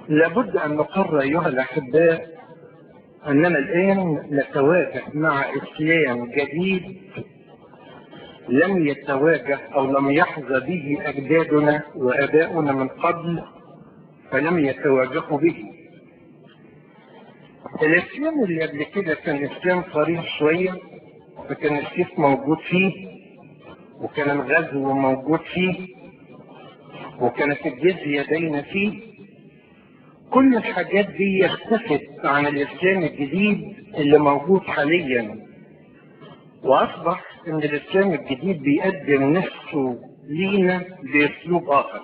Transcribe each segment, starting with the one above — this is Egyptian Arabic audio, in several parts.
لابد أن نقر أيها الأحباء أننا الآن نتواجه مع إسلام جديد لم يتواجه أو لم يحظى به أجدادنا وآباؤنا من قبل فلم يتواجهوا به الإسلام اللي قبل كده كان إسلام صريح شوية فكان السيف موجود فيه وكان الغزو موجود فيه وكانت الجزية باينة فيه كل الحاجات دي اختفت عن الإسلام الجديد اللي موجود حاليا وأصبح إن الإسلام الجديد بيقدم نفسه لينا بأسلوب آخر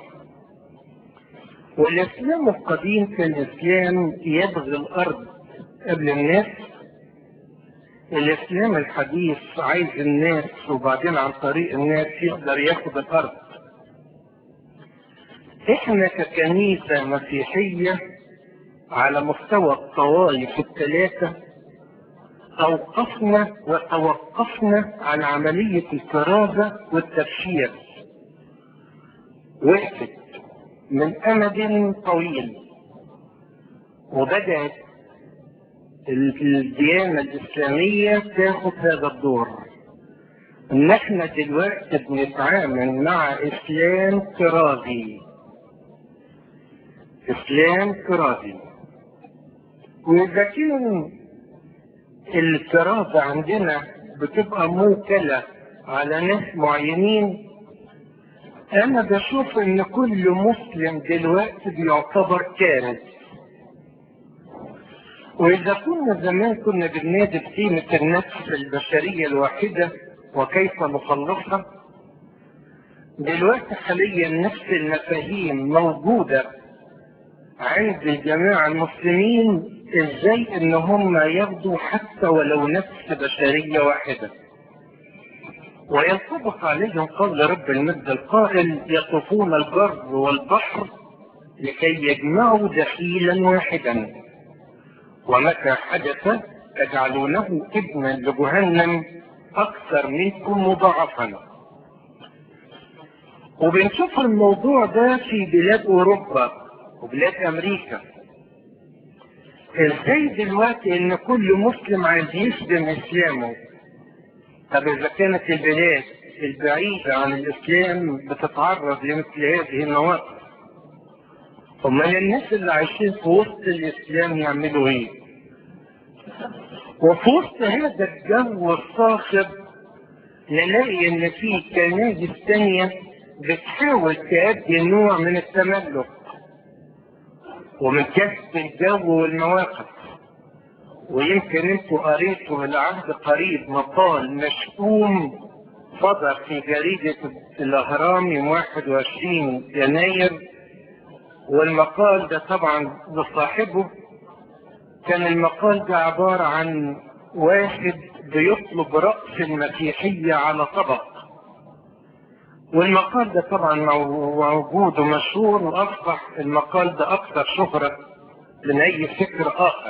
والإسلام القديم كان إسلام يبغي الأرض قبل الناس الإسلام الحديث عايز الناس وبعدين عن طريق الناس يقدر ياخد الأرض إحنا ككنيسة مسيحية على مستوى الطوائف الثلاثة أوقفنا وتوقفنا عن عملية الكرازة والتبشير وقفت من أمد طويل وبدأت الديانة الإسلامية تاخد هذا الدور إن إحنا دلوقتي بنتعامل مع إسلام كرازي إسلام كرازي وإذا كان الكرازة عندنا بتبقى موكلة على ناس معينين أنا بشوف إن كل مسلم دلوقتي بيعتبر كارث وإذا كنا زمان كنا بننادي بقيمة النفس البشرية الواحدة وكيف نخلصها دلوقتي حاليا نفس المفاهيم موجودة عند الجماعة المسلمين ازاي ان هم ياخدوا حتى ولو نفس بشرية واحدة وينطبق عليهم قول رب المجد القائل يطوفون البر والبحر لكي يجمعوا دخيلا واحدا ومتى حدث تجعلونه ابنا لجهنم اكثر منكم مضاعفا وبنشوف الموضوع ده في بلاد اوروبا وبلاد امريكا ازاي دلوقتي ان كل مسلم عايز يخدم اسلامه طب اذا كانت البلاد البعيدة عن الاسلام بتتعرض لمثل هذه المواقف امال الناس اللي عايشين في وسط الاسلام يعملوا ايه وفي وسط هذا الجو الصاخب نلاقي ان في كنائس تانية بتحاول تأدي نوع من التملك ومن كسب الجو والمواقف ويمكن انتوا قريتوا من عهد قريب مقال مشؤوم صدر في جريدة الأهرام يوم 21 يناير والمقال ده طبعا لصاحبه كان المقال ده عبارة عن واحد بيطلب رأس المسيحية على طبق والمقال ده طبعا موجود ومشهور واصبح المقال ده اكثر شهرة من اي فكر اخر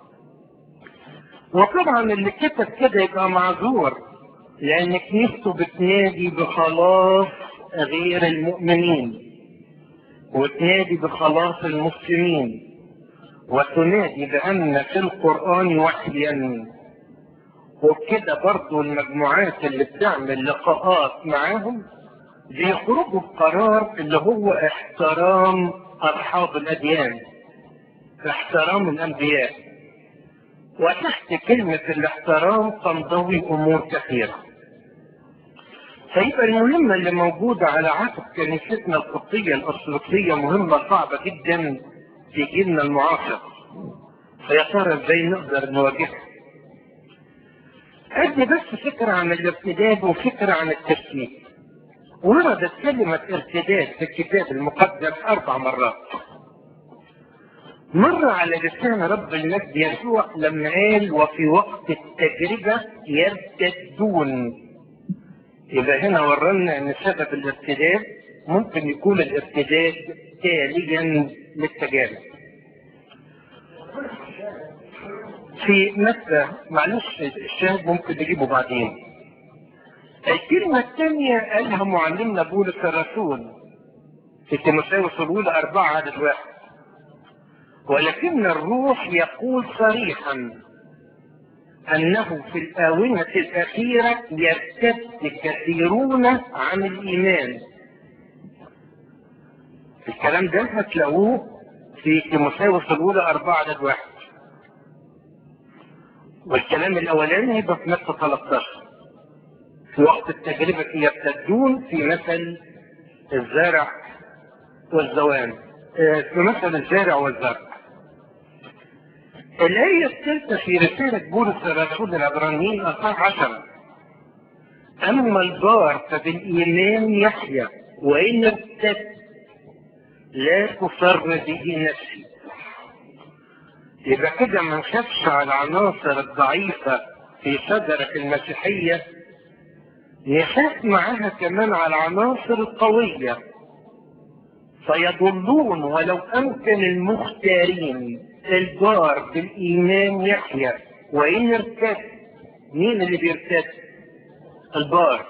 وطبعا اللي كتب كده يبقى معذور لان كنيسته بتنادي بخلاص غير المؤمنين وتنادي بخلاص المسلمين وتنادي بان في القرآن وحيا وبكده برضو المجموعات اللي بتعمل لقاءات معاهم بيخرجوا بقرار اللي هو احترام اصحاب الاديان احترام الانبياء وتحت كلمة الاحترام تنضوي امور كثيرة فيبقى المهمة اللي موجودة على عاتق كنيستنا القبطية الارثوذكسية مهمة صعبة جدا في جيلنا المعاصر فيا ترى ازاي نقدر نواجهها ادي بس فكرة عن الارتداد وفكرة عن التسليم وردت كلمة ارتداد في الكتاب المقدس أربع مرات مر على لسان رب المجد يسوع لما قال وفي وقت التجربة يرتدون يبقى هنا ورانا ان سبب الارتداد ممكن يكون الارتداد تاليا للتجارب في متى معلش الشاهد ممكن نجيبه بعدين الكلمة الثانية قالها معلمنا بولس الرسول في تيموثاوس الأولى أربعة عدد واحد ولكن الروح يقول صريحا انه في الاونة الاخيرة يرتد كثيرون عن الايمان الكلام ده هتلاقوه في تيموثاوس الاولى اربعة عدد واحد والكلام الاولاني هيبقى في متى 13 في وقت التجربة يرتدون في مثل الزارع والزوان في مثل الزارع والزرع الآية الثالثة في رسالة بولس الرسول العبرانيين أصحاح عشرة أما البار فبالإيمان يحيى وإن ارتد لا تفر به نفسي يبقى كده ما نخافش على العناصر الضعيفة في شجرة المسيحية نخاف معاها كمان على العناصر القوية فيضلون ولو أمكن المختارين البار بالإيمان يحيى وإن ارتد مين اللي بيرتد؟ البار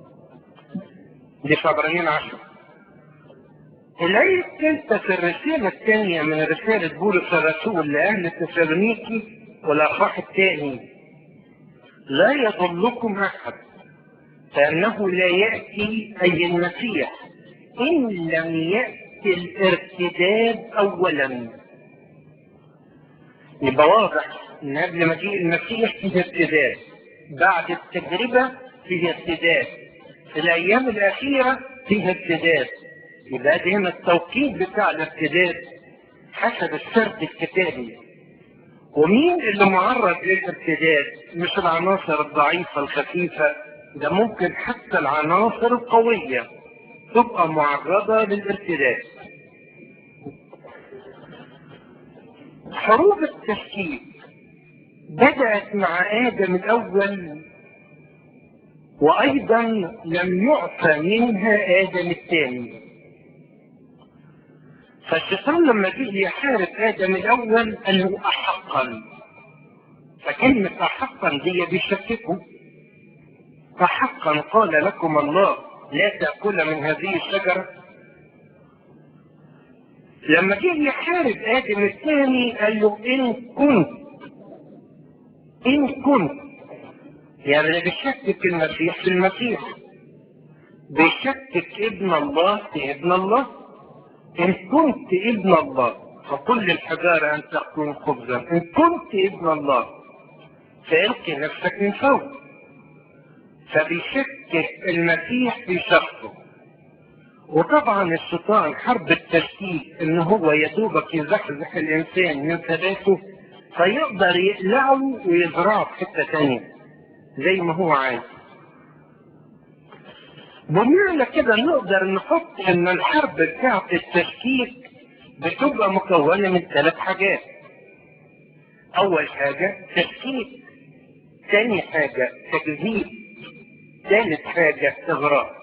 دي في عبرانيين عشرة الآية الثالثة في الرسالة الثانية من رسالة بولس الرسول لأهل تسالونيكي والأصحاح الثاني لا يضلكم أحد فأنه لا يأتي أي المسيح إن لم يأتي الارتداد أولا يبقى واضح إن قبل مجيء المسيح فيه ارتداد بعد التجربة فيه ارتداد في الأيام الأخيرة فيه ارتداد يبقى ده هنا التوقيت بتاع الارتداد حسب السرد الكتابي ومين اللي معرض للارتداد مش العناصر الضعيفة الخفيفة ده ممكن حتى العناصر القوية تبقى معرضة للارتداد حروب التشكيك بدأت مع آدم الأول وأيضا لم يعفى منها آدم الثاني فالشيطان لما جه يحارب ادم الاول قال له احقا فكلمة احقا دي بيشككوا فحقا قال لكم الله لا تأكل من هذه الشجرة لما جه يحارب ادم الثاني قال له ان كنت ان كنت يعني اللي بيشكك المسيح في المسيح بيشكك ابن الله في ابن الله إن كنت ابن الله فقل للحجارة أن تكون خبزا إن كنت ابن الله فإلقي نفسك من فوق فبيشكك المسيح في شخصه وطبعا الشيطان حرب التشكيك ان هو يدوبك يزحزح الانسان من ثباته فيقدر يقلعه ويزرعه في حته ثانيه زي ما هو عايز بناء كده نقدر نحط ان الحرب بتاعت التشكيك بتبقى مكونة من ثلاث حاجات اول حاجة تشكيك ثاني حاجة تكذيب ثالث حاجة اغراء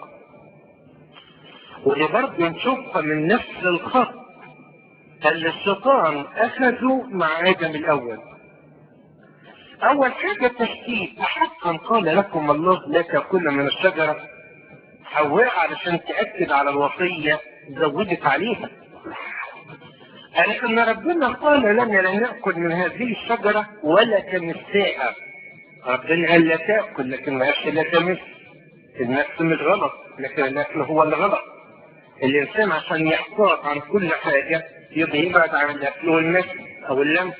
ودي برضه نشوفها من نفس الخط اللي الشيطان اخذه مع ادم الاول اول حاجة تشكيك حقا قال لكم الله لا تاكل من الشجرة حواء علشان تأكد على الوصية زودت عليها قالت ان ربنا قال لنا لا نأكل من هذه الشجرة ولا تمساها ربنا قال لا تأكل لكن ما قالش لا تمس النفس مش غلط لكن الاكل هو اللي غلط الانسان عشان يحتاط عن كل حاجة يبقى يبعد عن الاكل والمس او اللمس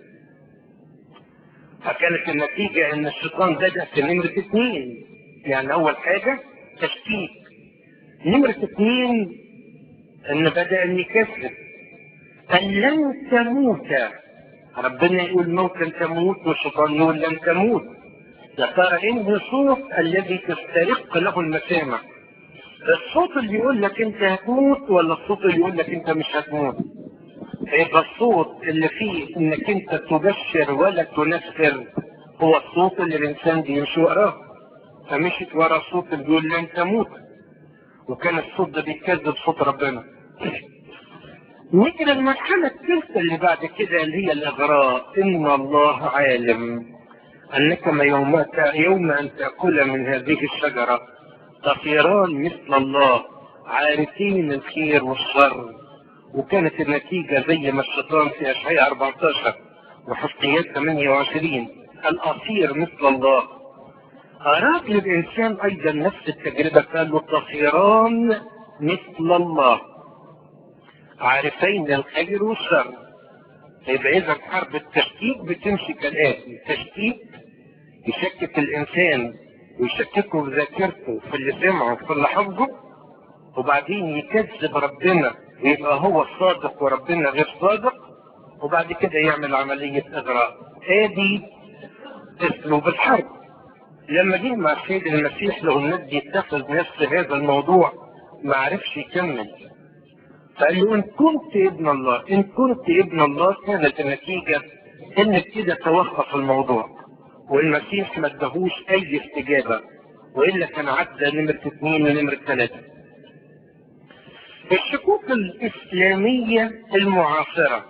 فكانت النتيجة ان الشيطان بدأ في نمرة اثنين يعني اول حاجة تشكيك نمرة اثنين ان بدأ ان يكسر ان لن تموت ربنا يقول موتا تموت والشيطان يقول لن تموت يا ترى انه صوت الذي تسترق له المسامع الصوت اللي يقول لك انت هتموت ولا الصوت اللي يقول لك انت مش هتموت يبقى الصوت اللي فيه انك انت تبشر ولا تنفر هو الصوت اللي الانسان بيمشي وراه فمشيت ورا الصوت اللي بيقول لن تموت وكان الصوت ده بيكذب صوت ربنا نيجي للمرحلة الثالثة اللي بعد كده اللي هي الإغراء إن الله عالم أنك ما يوم, يوم أن تأكل من هذه الشجرة تصيران مثل الله عارفين الخير والشر وكانت النتيجة زي ما الشيطان في أشعياء 14 وحزقيات 28 الأصير مثل الله أراد للإنسان أيضا نفس التجربة قال له تصيران مثل الله عارفين الخير والشر يبقى إذا حرب التشكيك بتمشي كالآتي تشكيك يشكك الإنسان ويشككه في ذاكرته في اللي سمعه في اللي حفظه وبعدين يكذب ربنا ويبقى هو الصادق وربنا غير صادق وبعد كده يعمل عملية إغراء ادي اسلوب الحرب لما جه مع السيد المسيح له الناس يتخذ نفس هذا الموضوع ما عرفش يكمل فقال له ان كنت ابن الله ان كنت ابن الله كانت النتيجة انك كده توقف الموضوع والمسيح ما ادهوش اي استجابة والا كان عدى نمرة اثنين ونمرة ثلاثة الشكوك الاسلامية المعاصرة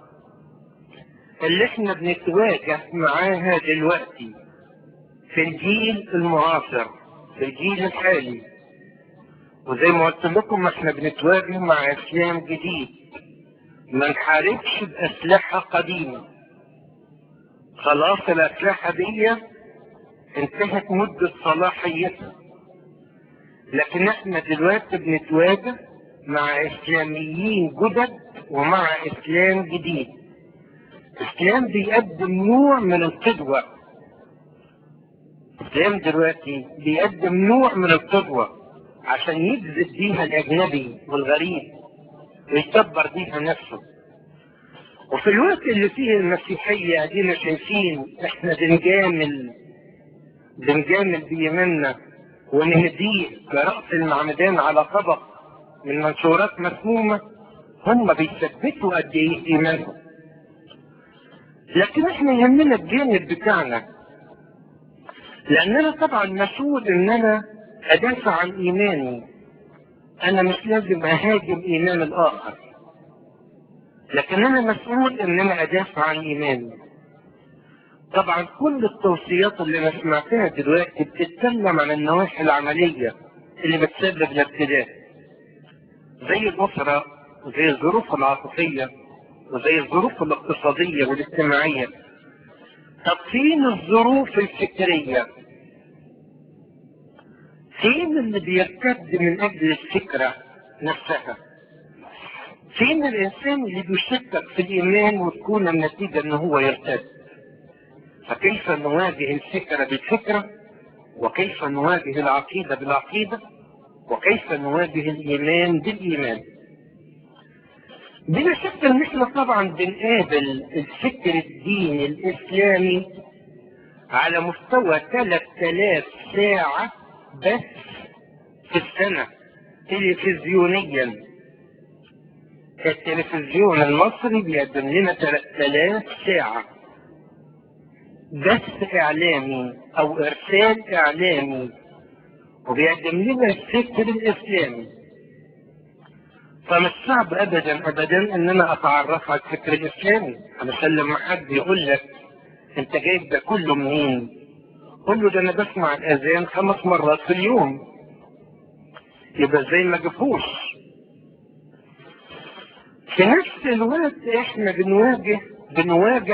اللي احنا بنتواجه معاها دلوقتي في الجيل المعاصر في الجيل الحالي وزي ما قلت لكم احنا بنتواجه مع اسلام جديد ما نحاربش باسلحه قديمه خلاص الاسلحه دي انتهت مده صلاحيتها لكن احنا دلوقتي بنتواجه مع اسلاميين جدد ومع اسلام جديد الاسلام بيقدم نوع من القدوه الاسلام دلوقتي بيقدم نوع من القدوه عشان يجذب بيها الاجنبي والغريب ويكبر بيها نفسه وفي الوقت اللي فيه المسيحية ادينا شايفين احنا بنجامل بنجامل بيمنا ونهديه كرأس المعمدان على طبق من منشورات مسمومة هم بيثبتوا قد ايه ايمانهم لكن احنا يهمنا الجانب بتاعنا لان انا طبعا مسؤول ان انا ادافع عن ايماني انا مش لازم اهاجم ايمان الاخر لكن انا مسؤول ان انا ادافع عن ايماني طبعا كل التوصيات اللي انا سمعتها دلوقتي بتتكلم عن النواحي العملية اللي بتسبب الابتلاء زي الاسرة وزي الظروف العاطفية وزي الظروف الاقتصادية والاجتماعية طب فين الظروف الفكرية فين اللي بيرتد من اجل الفكرة نفسها فين الانسان اللي بيشكك في الايمان وتكون النتيجة ان هو يرتد فكيف نواجه الفكرة بالفكرة وكيف نواجه العقيدة بالعقيدة وكيف نواجه الايمان بالايمان بلا شك ان احنا طبعا بنقابل الفكر الديني الاسلامي على مستوى 3000 ساعة بس في السنة تلفزيونيا التلفزيون المصري بيقدم لنا 3000 ساعة بث اعلامي او ارسال اعلامي وبيقدم لنا الفكر الاسلامي فمش صعب ابدا ابدا ان انا اتعرف على الفكر الاسلامي علشان لما حد يقول لك انت جايب ده كله منين قول له ده انا بسمع الاذان خمس مرات في اليوم يبقى زي ما جابوش في نفس الوقت احنا بنواجه بنواجه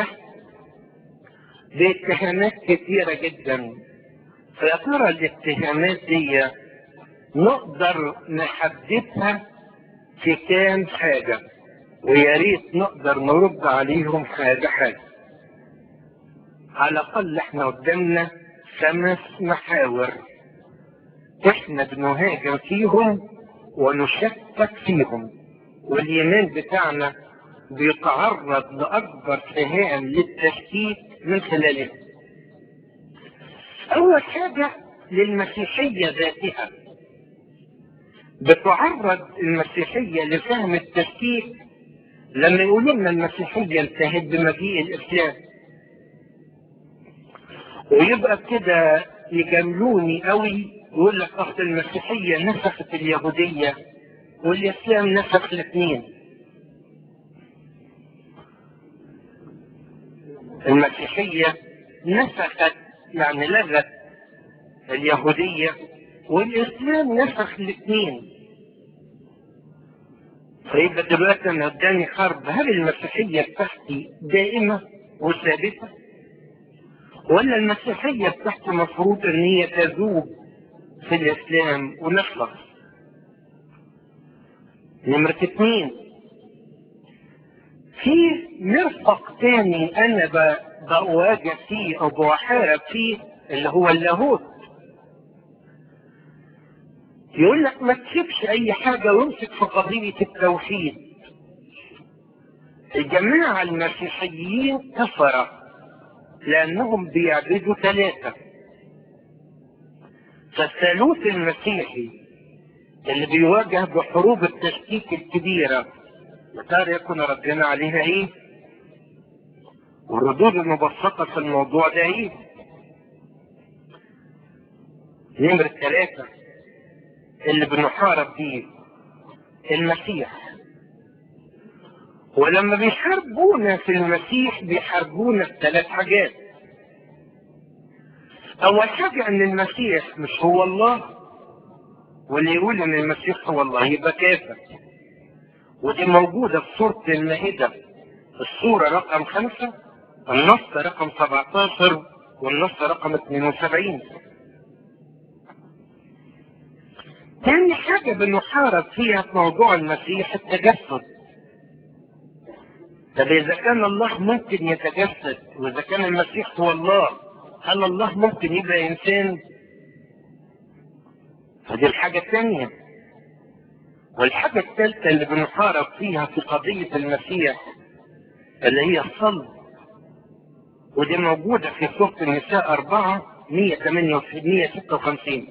باتهامات كتيرة جدا فيا ترى الاتهامات دي نقدر نحددها في كام حاجة ويا ريت نقدر نرد عليهم حاجة حاجة على الأقل احنا قدامنا خمس محاور احنا بنهاجم فيهم ونشكك فيهم والإيمان بتاعنا بيتعرض لأكبر سهام للتشكيك من خلالها أول حاجة للمسيحية ذاتها بتعرض المسيحية لفهم التشكيك لما يقولوا لنا المسيحية انتهت بمجيء الإسلام ويبقى كده يجاملوني قوي يقول لك أصل المسيحية نسخت اليهودية والإسلام نسخ الاثنين المسيحية نسخت يعني لغت اليهودية والإسلام نسخ الاثنين فيبقى دلوقتي انا قدامي حرب هل المسيحية بتاعتي دائمة وثابتة؟ ولا المسيحية بتاعتي مفروض ان هي تذوب في الاسلام ونخلص؟ نمرة اتنين في مرفق تاني انا بواجه فيه او بحارب فيه اللي هو اللاهوت يقول لك ما تسيبش اي حاجة وامسك في قضية التوحيد الجماعة المسيحيين كفرة لانهم بيعبدوا ثلاثة فالثالوث المسيحي اللي بيواجه بحروب التشكيك الكبيرة وترى يكون ردنا عليها ايه والردود المبسطة في الموضوع ده ايه نمرة ثلاثة اللي بنحارب بيه المسيح ولما بيحاربونا في المسيح بيحاربونا بثلاث حاجات اول حاجة ان المسيح مش هو الله واللي يقول ان المسيح هو الله يبقى كافر ودي موجودة في سورة المائدة السورة رقم خمسة النص رقم 17 والنص رقم 72 تاني حاجة بنحارب فيها في موضوع المسيح التجسد طب إذا كان الله ممكن يتجسد وإذا كان المسيح هو الله هل الله ممكن يبقى إنسان؟ فدي الحاجة الثانية والحاجة الثالثة اللي بنحارب فيها في قضية المسيح اللي هي الصلب ودي موجودة في سورة النساء 4 156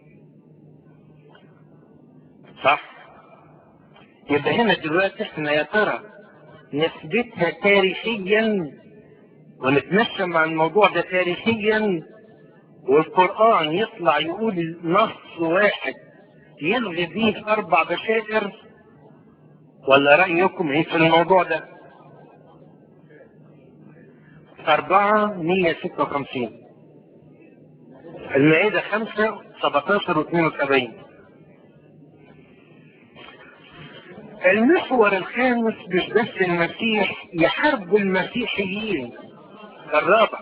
صح يبقى هنا دلوقتي احنا يا ترى نثبتها تاريخيا ونتمشى مع الموضوع ده تاريخيا والقرآن يطلع يقول نص واحد يلغي فيه أربع بشائر ولا رأيكم ايه في الموضوع ده؟ أربعة مية ستة وخمسين المائدة خمسة سبعتاشر واثنين وسبعين المحور الخامس مش بس المسيح يحارب المسيحيين الرابع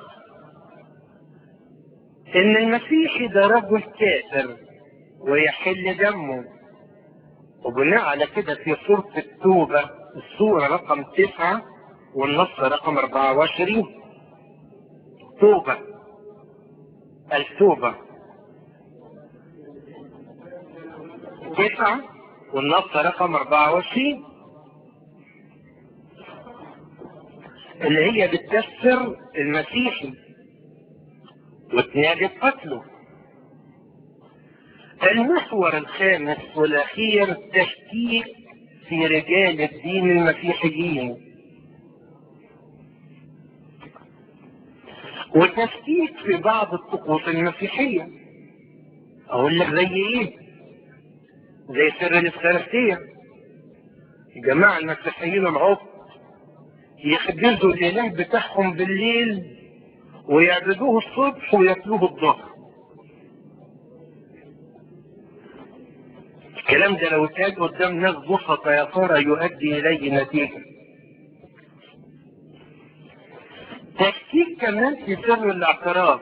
ان المسيحي ده رجل كافر ويحل دمه وبناء على كده في سورة التوبة السورة رقم تسعة والنص رقم 24 توبة التوبة تسعة والنص رقم 24 اللي هي بتكسر المسيحي وتنادي قتله المحور الخامس والاخير التشكيك في رجال الدين المسيحيين وتشكيك في بعض الطقوس المسيحية اقول لك زي ايه زي سر الافخارستية الجماعة المسيحيين العبد يخبزوا الاله بتاعهم بالليل ويعبدوه الصبح وياكلوه الظهر الكلام ده لو اتقال قدام ناس بسطة يا ترى يؤدي اليه نتيجة تشكيك كمان في سر الاعتراف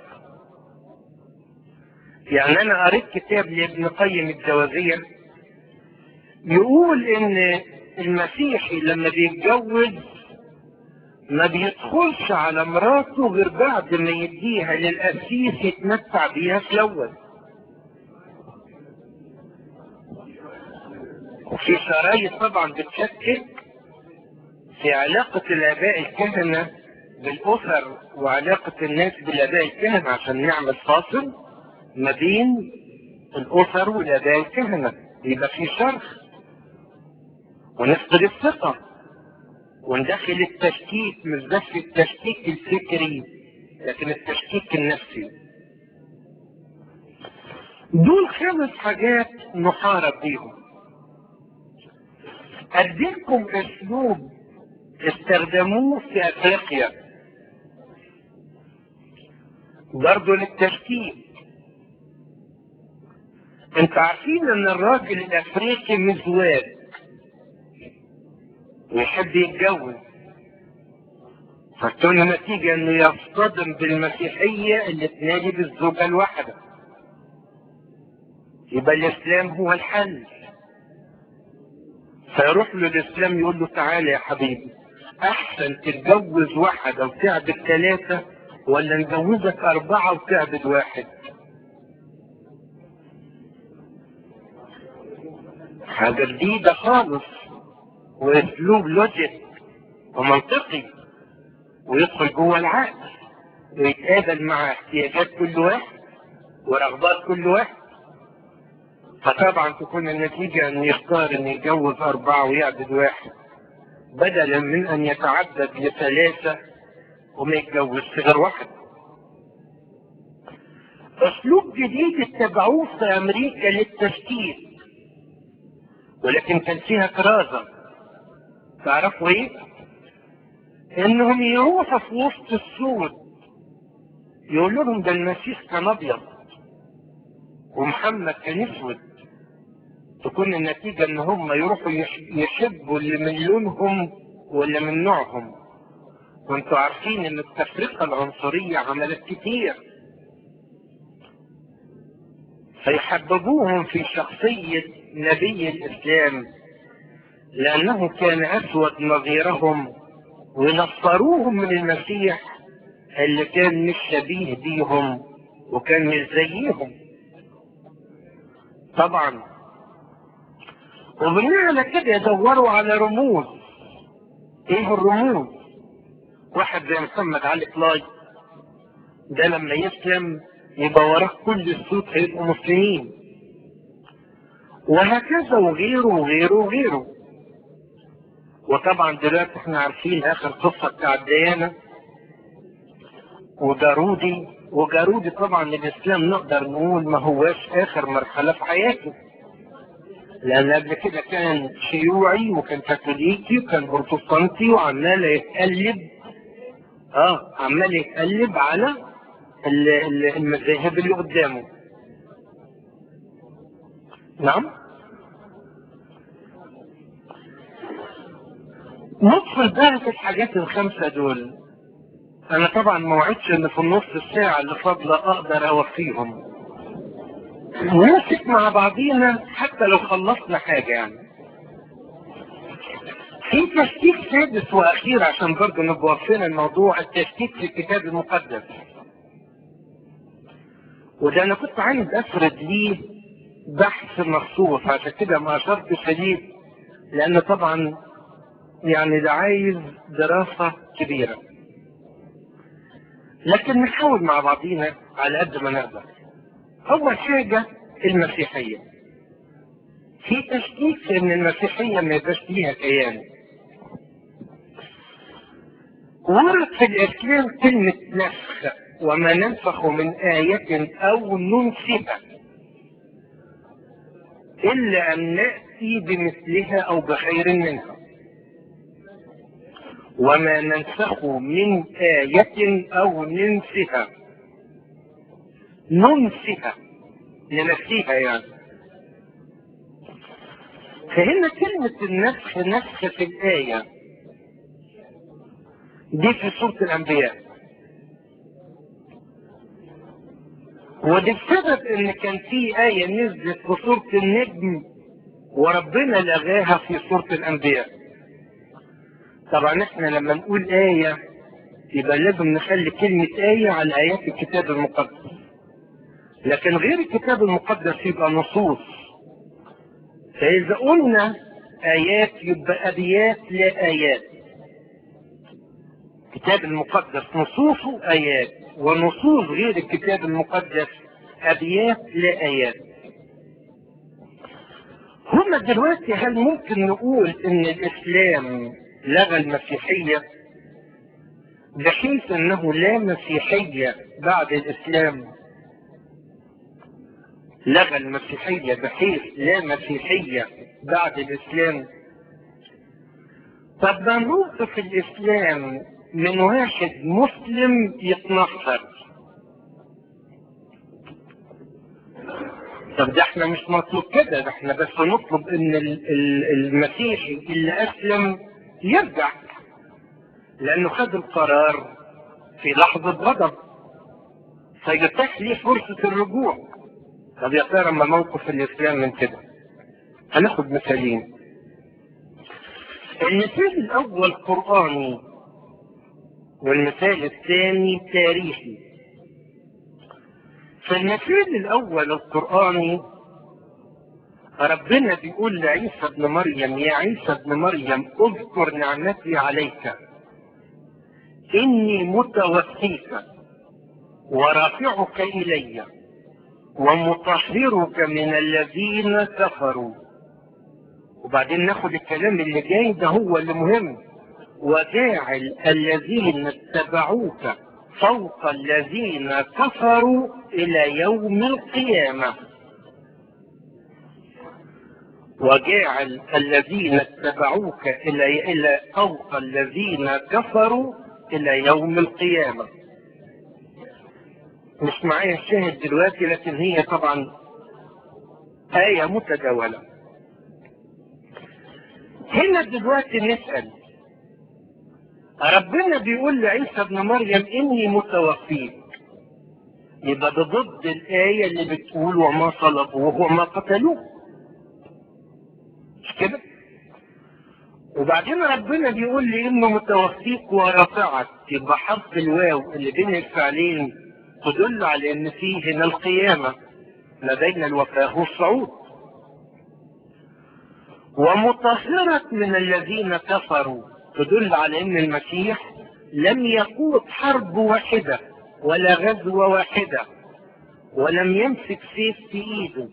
يعني انا قريت كتاب لابن قيم الجوازية يقول ان المسيحي لما بيتجوز ما بيدخلش على مراته غير بعد ما يديها للقسيس يتمتع بيها في الاول وفي شرايط طبعا بتشكك في علاقة الآباء الكهنة بالأسر وعلاقة الناس بالآباء الكهنة عشان نعمل فاصل ما بين الأسر والآباء الكهنة يبقى في شرخ ونفقد الثقة وندخل التشكيك مش بس التشكيك الفكري لكن التشكيك النفسي دول خمس حاجات نحارب بيهم اديكم اسلوب استخدموه في افريقيا برضه للتشكيك انت عارفين ان الراجل الافريقي مزواج ويحب يتجوز فتكون النتيجة انه يصطدم بالمسيحية اللي تنادي بالزوجة الواحدة يبقى الاسلام هو الحل فيروح له الاسلام يقول له تعالى يا حبيبي احسن تتجوز واحدة وتعبد ثلاثة ولا نجوزك اربعة وتعبد واحد حاجة جديدة خالص واسلوب لوجيك ومنطقي ويدخل جوه العقل ويتقابل مع احتياجات كل واحد ورغبات كل واحد فطبعا تكون النتيجة انه يختار انه يتجوز اربعة ويعبد واحد بدلا من ان يتعدد لثلاثة وما يتجوزش غير واحد اسلوب جديد اتبعوه في امريكا للتشكيك ولكن كان فيها كرازة تعرفوا ايه انهم يروحوا في وسط السود يقولوا لهم ده المسيح كان ابيض ومحمد كان اسود تكون النتيجة ان هم يروحوا يحبوا اللي من لونهم ولا من نوعهم وانتوا عارفين ان التفرقة العنصرية عملت كتير فيحببوهم في شخصية نبي الاسلام لانه كان اسود نظيرهم ونصروهم من المسيح اللي كان مش شبيه بيهم وكان مش زيهم طبعا وبناء على كده يدوروا على رموز ايه الرموز واحد زي محمد علي كلاي ده لما يسلم يبقى وراه كل السود هيبقوا مسلمين وهكذا وغيره وغيره وغيره وطبعا دلوقتي احنا عارفين اخر قصه بتاع ديانه وجارودي وجارودي طبعا الاسلام نقدر نقول ما هواش اخر مرحله في حياته لان قبل كده كان شيوعي وكان كاثوليكي وكان بروتستانتي وعمال يتقلب اه عمال يتقلب على المذاهب اللي قدامه نعم ندخل بقى في الحاجات الخمسة دول انا طبعا ما وعدتش ان في النص الساعة اللي فاضلة اقدر اوفيهم نمسك مع بعضينا حتى لو خلصنا حاجة يعني في تشكيك سادس واخير عشان برضه نبقى واقفين الموضوع التشكيك في الكتاب المقدس وده انا كنت عايز افرد ليه بحث مخصوص عشان كده ما اشرتش ليه لان طبعا يعني ده عايز دراسة كبيرة لكن نحاول مع بعضينا على قد ما نقدر اول حاجة المسيحية في تشكيك في ان المسيحية ما يبقاش ليها كيان ورد في الاسلام كلمة نسخ وما ننسخ من آية او ننسها الا ان نأتي بمثلها او بخير منها وما ننسخ من آية أو ننسها ننسها ننسيها يعني فهنا كلمة النسخ نسخ في الآية دي في سورة الأنبياء ودي بسبب ان كان في آية نزلت في سورة النجم وربنا لغاها في سورة الأنبياء طبعا احنا لما نقول آية يبقى لازم نخلي كلمة آية على آيات الكتاب المقدس لكن غير الكتاب المقدس يبقى نصوص فإذا قلنا آيات يبقى أبيات لا آيات الكتاب المقدس نصوصه آيات ونصوص غير الكتاب المقدس أبيات لا آيات هما دلوقتي هل ممكن نقول ان الاسلام لغى المسيحية بحيث انه لا مسيحية بعد الاسلام لغى المسيحية بحيث لا مسيحية بعد الاسلام طب ما موقف الاسلام من واحد مسلم يتنصر طب ده احنا مش مطلوب كده ده احنا بس نطلب ان المسيحي اللي اسلم يرجع لانه خد القرار في لحظة غضب فيتاح ليه فرصة الرجوع طب يا ترى ما موقف الاسلام من كده هناخد مثالين المثال الاول قرآني والمثال الثاني تاريخي فالمثال الاول القرآني ربنا بيقول لعيسى ابن مريم يا عيسى ابن مريم اذكر نعمتي عليك اني متوفيك ورافعك الي ومطهرك من الذين كفروا وبعدين ناخد الكلام اللي جاي ده هو اللي مهم وجاعل الذين اتبعوك فوق الذين كفروا الى يوم القيامه وجاعل الذين اتبعوك الى الى فوق الذين كفروا الى يوم القيامه مش معايا الشاهد دلوقتي لكن هي طبعا آية متداولة هنا دلوقتي نسأل ربنا بيقول لعيسى ابن مريم إني متوفيك يبقى ده ضد الآية اللي بتقول وما صلبوه وما قتلوه مش كده؟ وبعدين ربنا بيقول لي إنه متوفيك ورفعك يبقى حرف الواو اللي بين الفعلين تدل على ان في هنا القيامة ما بين الوفاة والصعود ومطهرة من الذين كفروا تدل على ان المسيح لم يقود حرب واحدة ولا غزوة واحدة ولم يمسك سيف في ايده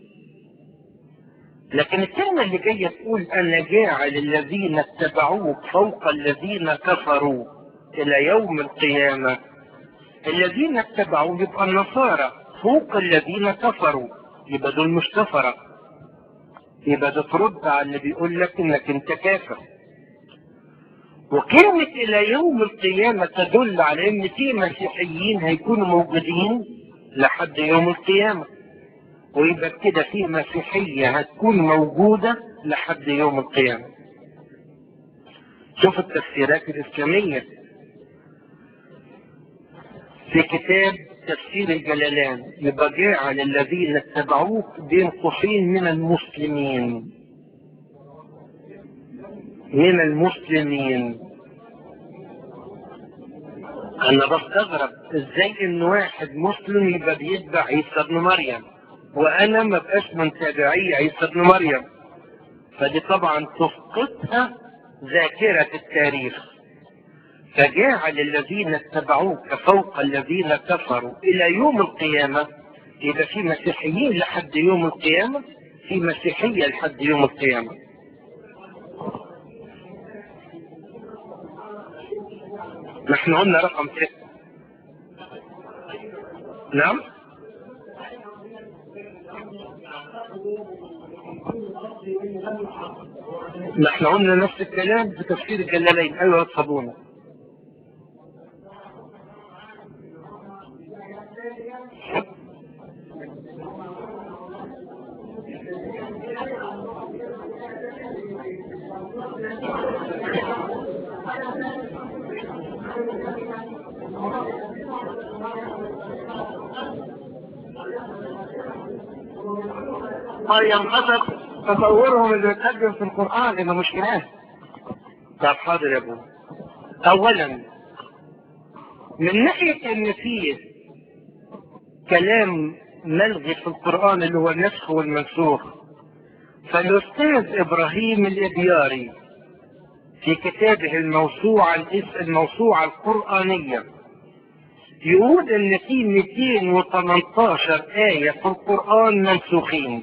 لكن الكلمة اللي جاية تقول انا جاعل الذين اتبعوك فوق الذين كفروا الى يوم القيامة الذين اتبعوا يبقى النصارى فوق الذين كفروا يبقى دول مش كفرة يبقى ده ترد على اللي بيقول لك انك انت كافر وكلمة الى يوم القيامة تدل على ان في مسيحيين هيكونوا موجودين لحد يوم القيامة ويبقى كده في مسيحية هتكون موجودة لحد يوم القيامة شوف التفسيرات الإسلامية في كتاب تفسير الجلالان يبقى جاعل الذين اتبعوك بين قوسين من المسلمين من المسلمين انا بستغرب ازاي ان واحد مسلم يبقى بيتبع عيسى ابن مريم وانا ما بقاش من تابعي عيسى ابن مريم فدي طبعا تفقدها ذاكرة التاريخ فجاعل الذين اتبعوك فوق الذين كفروا الى يوم القيامة يبقى في مسيحيين لحد يوم القيامة في مسيحية لحد يوم القيامة نحن قلنا رقم ستة نعم نحن قلنا نفس الكلام في تفسير الجلالين ايوه يصحبونه اه ينحصر تصورهم اللي بيتقدم في القرآن انه مشكلات طب حاضر يا ابو اولا من ناحية ان فيه كلام ملغي في القرآن اللي هو النسخ والمنسوخ فالاستاذ ابراهيم الابياري في كتابه الموسوعة الموسوعة القرآنية يقول ان في 218 آية في القرآن منسوخين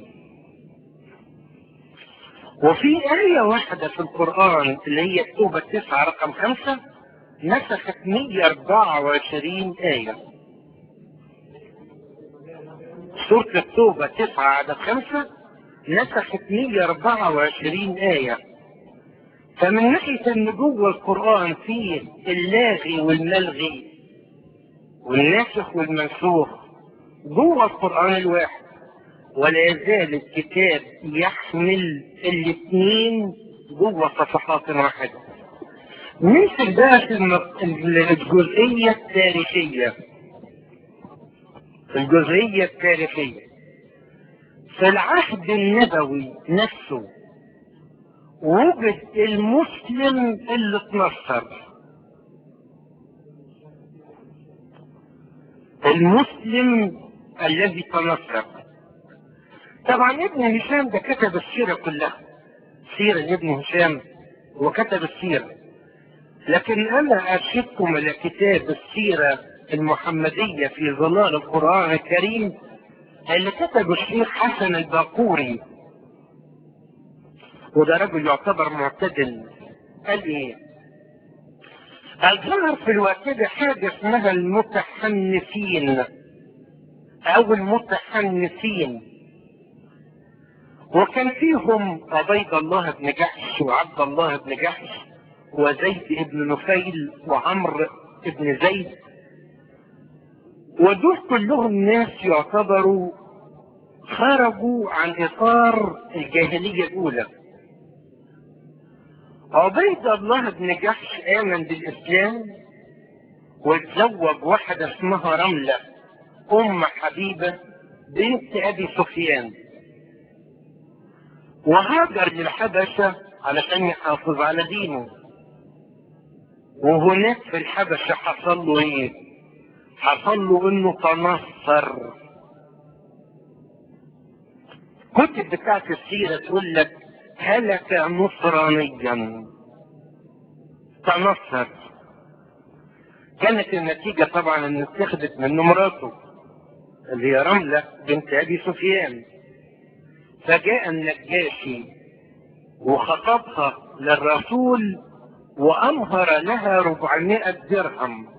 وفي آية واحدة في القرآن اللي هي التوبة التسعة رقم خمسة نسخت 124 آية سورة التوبة تسعة عدد خمسة نسخت 124 آية فمن ناحية ان جوه القرآن فيه اللاغي والملغي والناسخ والمنسوخ جوه القرآن الواحد ولا يزال الكتاب يحمل الاثنين جوه صفحات واحدة نمسك بقى في الم- الجزئية التاريخية الجزئية التاريخية في العهد النبوي نفسه وجد المسلم اللي اتنصر المسلم الذي تنصر طبعا ابن هشام ده كتب السيرة كلها سيرة لابن هشام وكتب السيرة لكن انا ارشدكم الى كتاب السيرة المحمدية في ظلال القرآن الكريم اللي كتبه الشيخ حسن الباقوري وده رجل يعتبر معتدل قال ايه الظهر في الوقت ده حاجة اسمها المتحنفين او المتحنفين وكان فيهم عبيد الله بن جحش وعبد الله بن جحش وزيد بن نفيل وعمرو بن زيد ودول كلهم ناس يعتبروا خرجوا عن اطار الجاهليه الاولى عبيد الله بن جحش امن بالاسلام واتزوج واحده اسمها رمله ام حبيبه بنت ابي سفيان وهاجر للحبشه علشان يحافظ على دينه وهناك في الحبشه حصل له ايه حصل له انه تنصر كتب بتاعت السيرة تقول لك هلك نصرانيا تنصر كانت النتيجة طبعا ان اتخذت منه مراته اللي هي رملة بنت ابي سفيان فجاء النجاشي وخطبها للرسول وامهر لها 400 درهم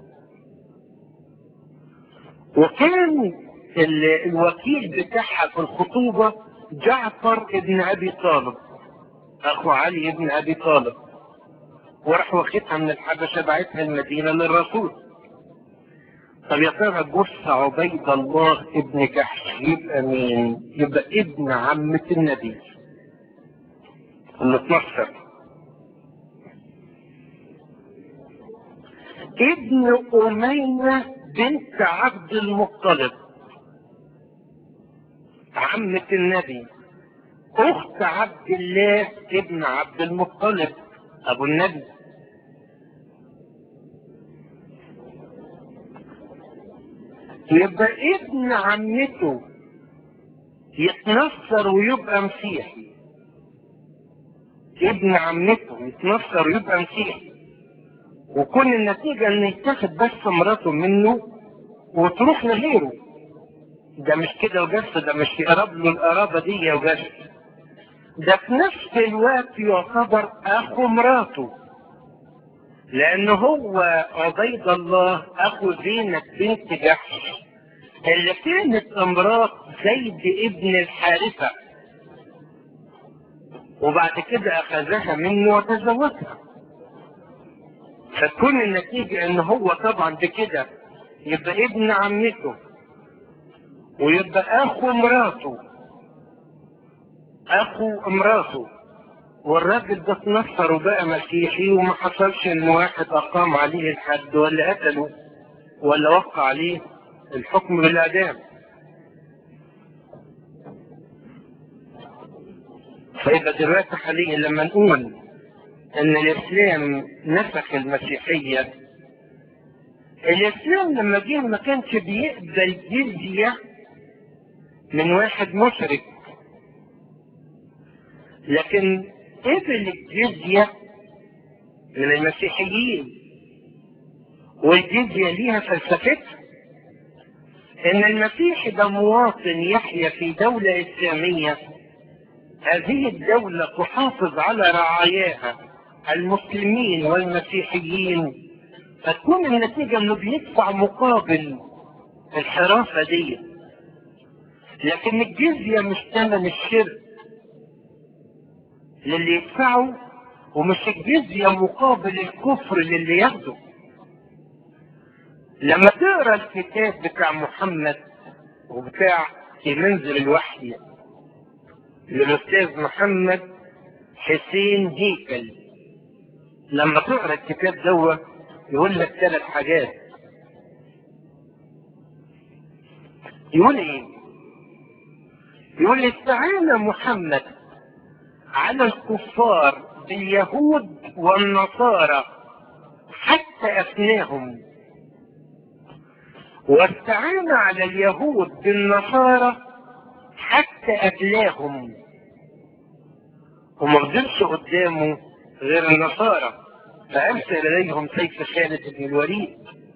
وكان ال- الوكيل بتاعها في الخطوبة جعفر ابن ابي طالب اخو علي ابن ابي طالب وراح واخدها من الحبشة بعتها المدينة للرسول طب يا ترى جث عبيد الله ابن جحش يبقى مين؟ يبقى ابن عمة النبي اللي اتنصر ابن أمية بنت عبد المطلب عمة النبي أخت عبد الله ابن عبد المطلب أبو النبي يبقى ابن عمته يتنصر ويبقى مسيحي ابن عمته يتنصر ويبقى مسيحي وكون النتيجة ان يتاخد بس مراته منه وتروح لغيره ده مش كده وبس ده مش يقرب له القرابة دي وبس ده في نفس الوقت يعتبر اخو مراته لان هو عبيد الله اخو زينب بنت جحش اللي كانت امرات زيد ابن الحارثة وبعد كده اخذها منه وتزوجها فتكون النتيجة ان هو طبعا بكده يبقى ابن عمته ويبقى اخو مراته اخو امراته والراجل ده اتنصر وبقى مسيحي وما حصلش ان واحد اقام عليه الحد ولا قتله ولا وقع عليه الحكم بالاعدام فيبقى دلوقتي حاليا لما نقول ان الاسلام نسخ المسيحية الاسلام لما جه ما كانش بيقبل جزية من واحد مشرك لكن قبل الجزية من المسيحيين والجزية ليها فلسفتها ان المسيح ده مواطن يحيا في دولة اسلامية هذه الدولة تحافظ على رعاياها المسلمين والمسيحيين فتكون النتيجة انه بيدفع مقابل الحراسة دي لكن الجزية مش ثمن الشرك للي يدفعه ومش الجزية مقابل الكفر للي ياخده لما تقرا الكتاب بتاع محمد وبتاع في منزل الوحي للاستاذ محمد حسين هيكل لما تقرا الكتاب دوت يقول لك ثلاث حاجات يقول ايه يقول استعان محمد على الكفار باليهود والنصارى حتى افناهم واستعان على اليهود بالنصارى حتى ابلاهم وما فضلش قدامه غير النصارى فارسل اليهم سيف خالد بن الوليد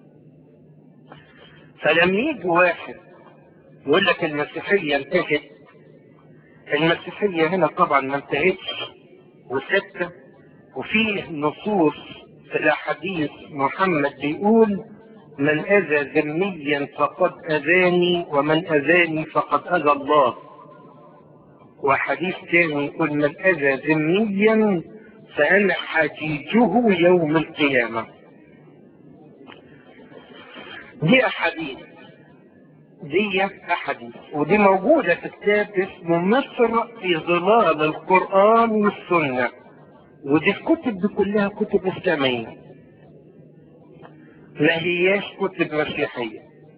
فلم يجي واحد يقول لك المسيحية انتهت المسيحية هنا طبعا ما انتهتش وثابتة وفيه نصوص في الأحاديث محمد بيقول من أذى ذميا فقد أذاني ومن أذاني فقد أذى الله وحديث ثاني يقول من أذى ذميا فأنا حجيجه يوم القيامة دي أحاديث دي أحاديث ودي موجودة في كتاب اسمه مصر في ظلال القرآن والسنة ودي الكتب دي كلها كتب إسلامية ما هياش كتب مسيحية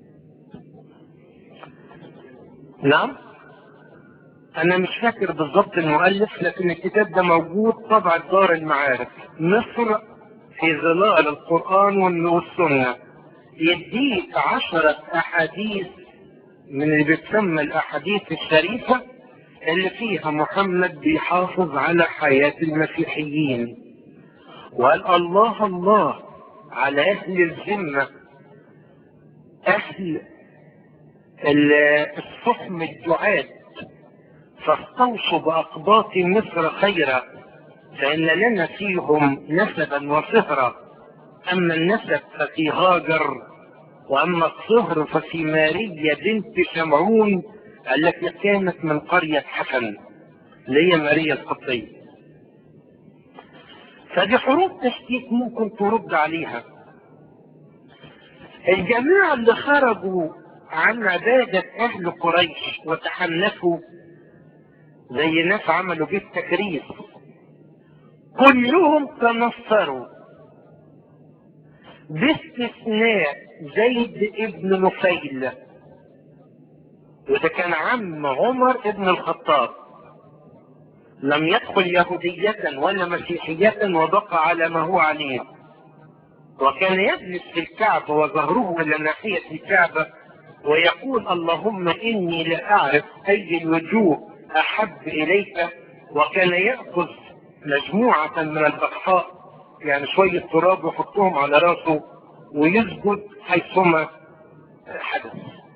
نعم أنا مش فاكر بالضبط المؤلف لكن الكتاب ده موجود طبع دار المعارف مصر في ظلال القرآن والسنة يديك عشرة أحاديث من اللي بتسمى الأحاديث الشريفة اللي فيها محمد بيحافظ على حياة المسيحيين وقال الله الله على أهل الذمة أهل الصحم الدعاة فاستوصوا بأقباط مصر خيرا فإن لنا فيهم نسبا وصهرا أما النسب ففي هاجر وأما الصهر ففي مارية بنت شمعون التي كانت من قرية حسن اللي هي ماريا القبطية فدي حروف تشكيك ممكن ترد عليها الجماعة اللي خرجوا عن عبادة أهل قريش وتحنفوا زي ناس عملوا بيه التكريس كلهم تنصروا باستثناء زيد ابن نفيل وده كان عم عمر ابن الخطاب لم يدخل يهودية ولا مسيحية وبقى على ما هو عليه وكان يجلس في الكعبة وظهره إلى ناحية الكعبة ويقول اللهم إني لأعرف أي الوجوه أحب إليك وكان يأخذ مجموعة من البقحاء يعني شوية تراب يحطهم على راسه ويسجد حيثما حدث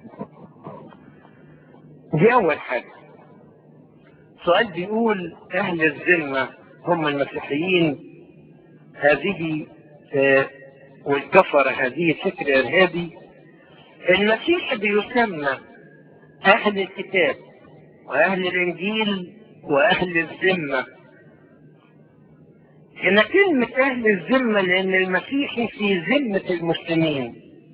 دي أول حاجة سؤال بيقول أهل الذمة هم المسيحيين هذه آه والكفرة هذه فكر إرهابي المسيح بيسمى أهل الكتاب وأهل الإنجيل وأهل الذمة هنا كلمة أهل الذمة لأن المسيحي في ذمة المسلمين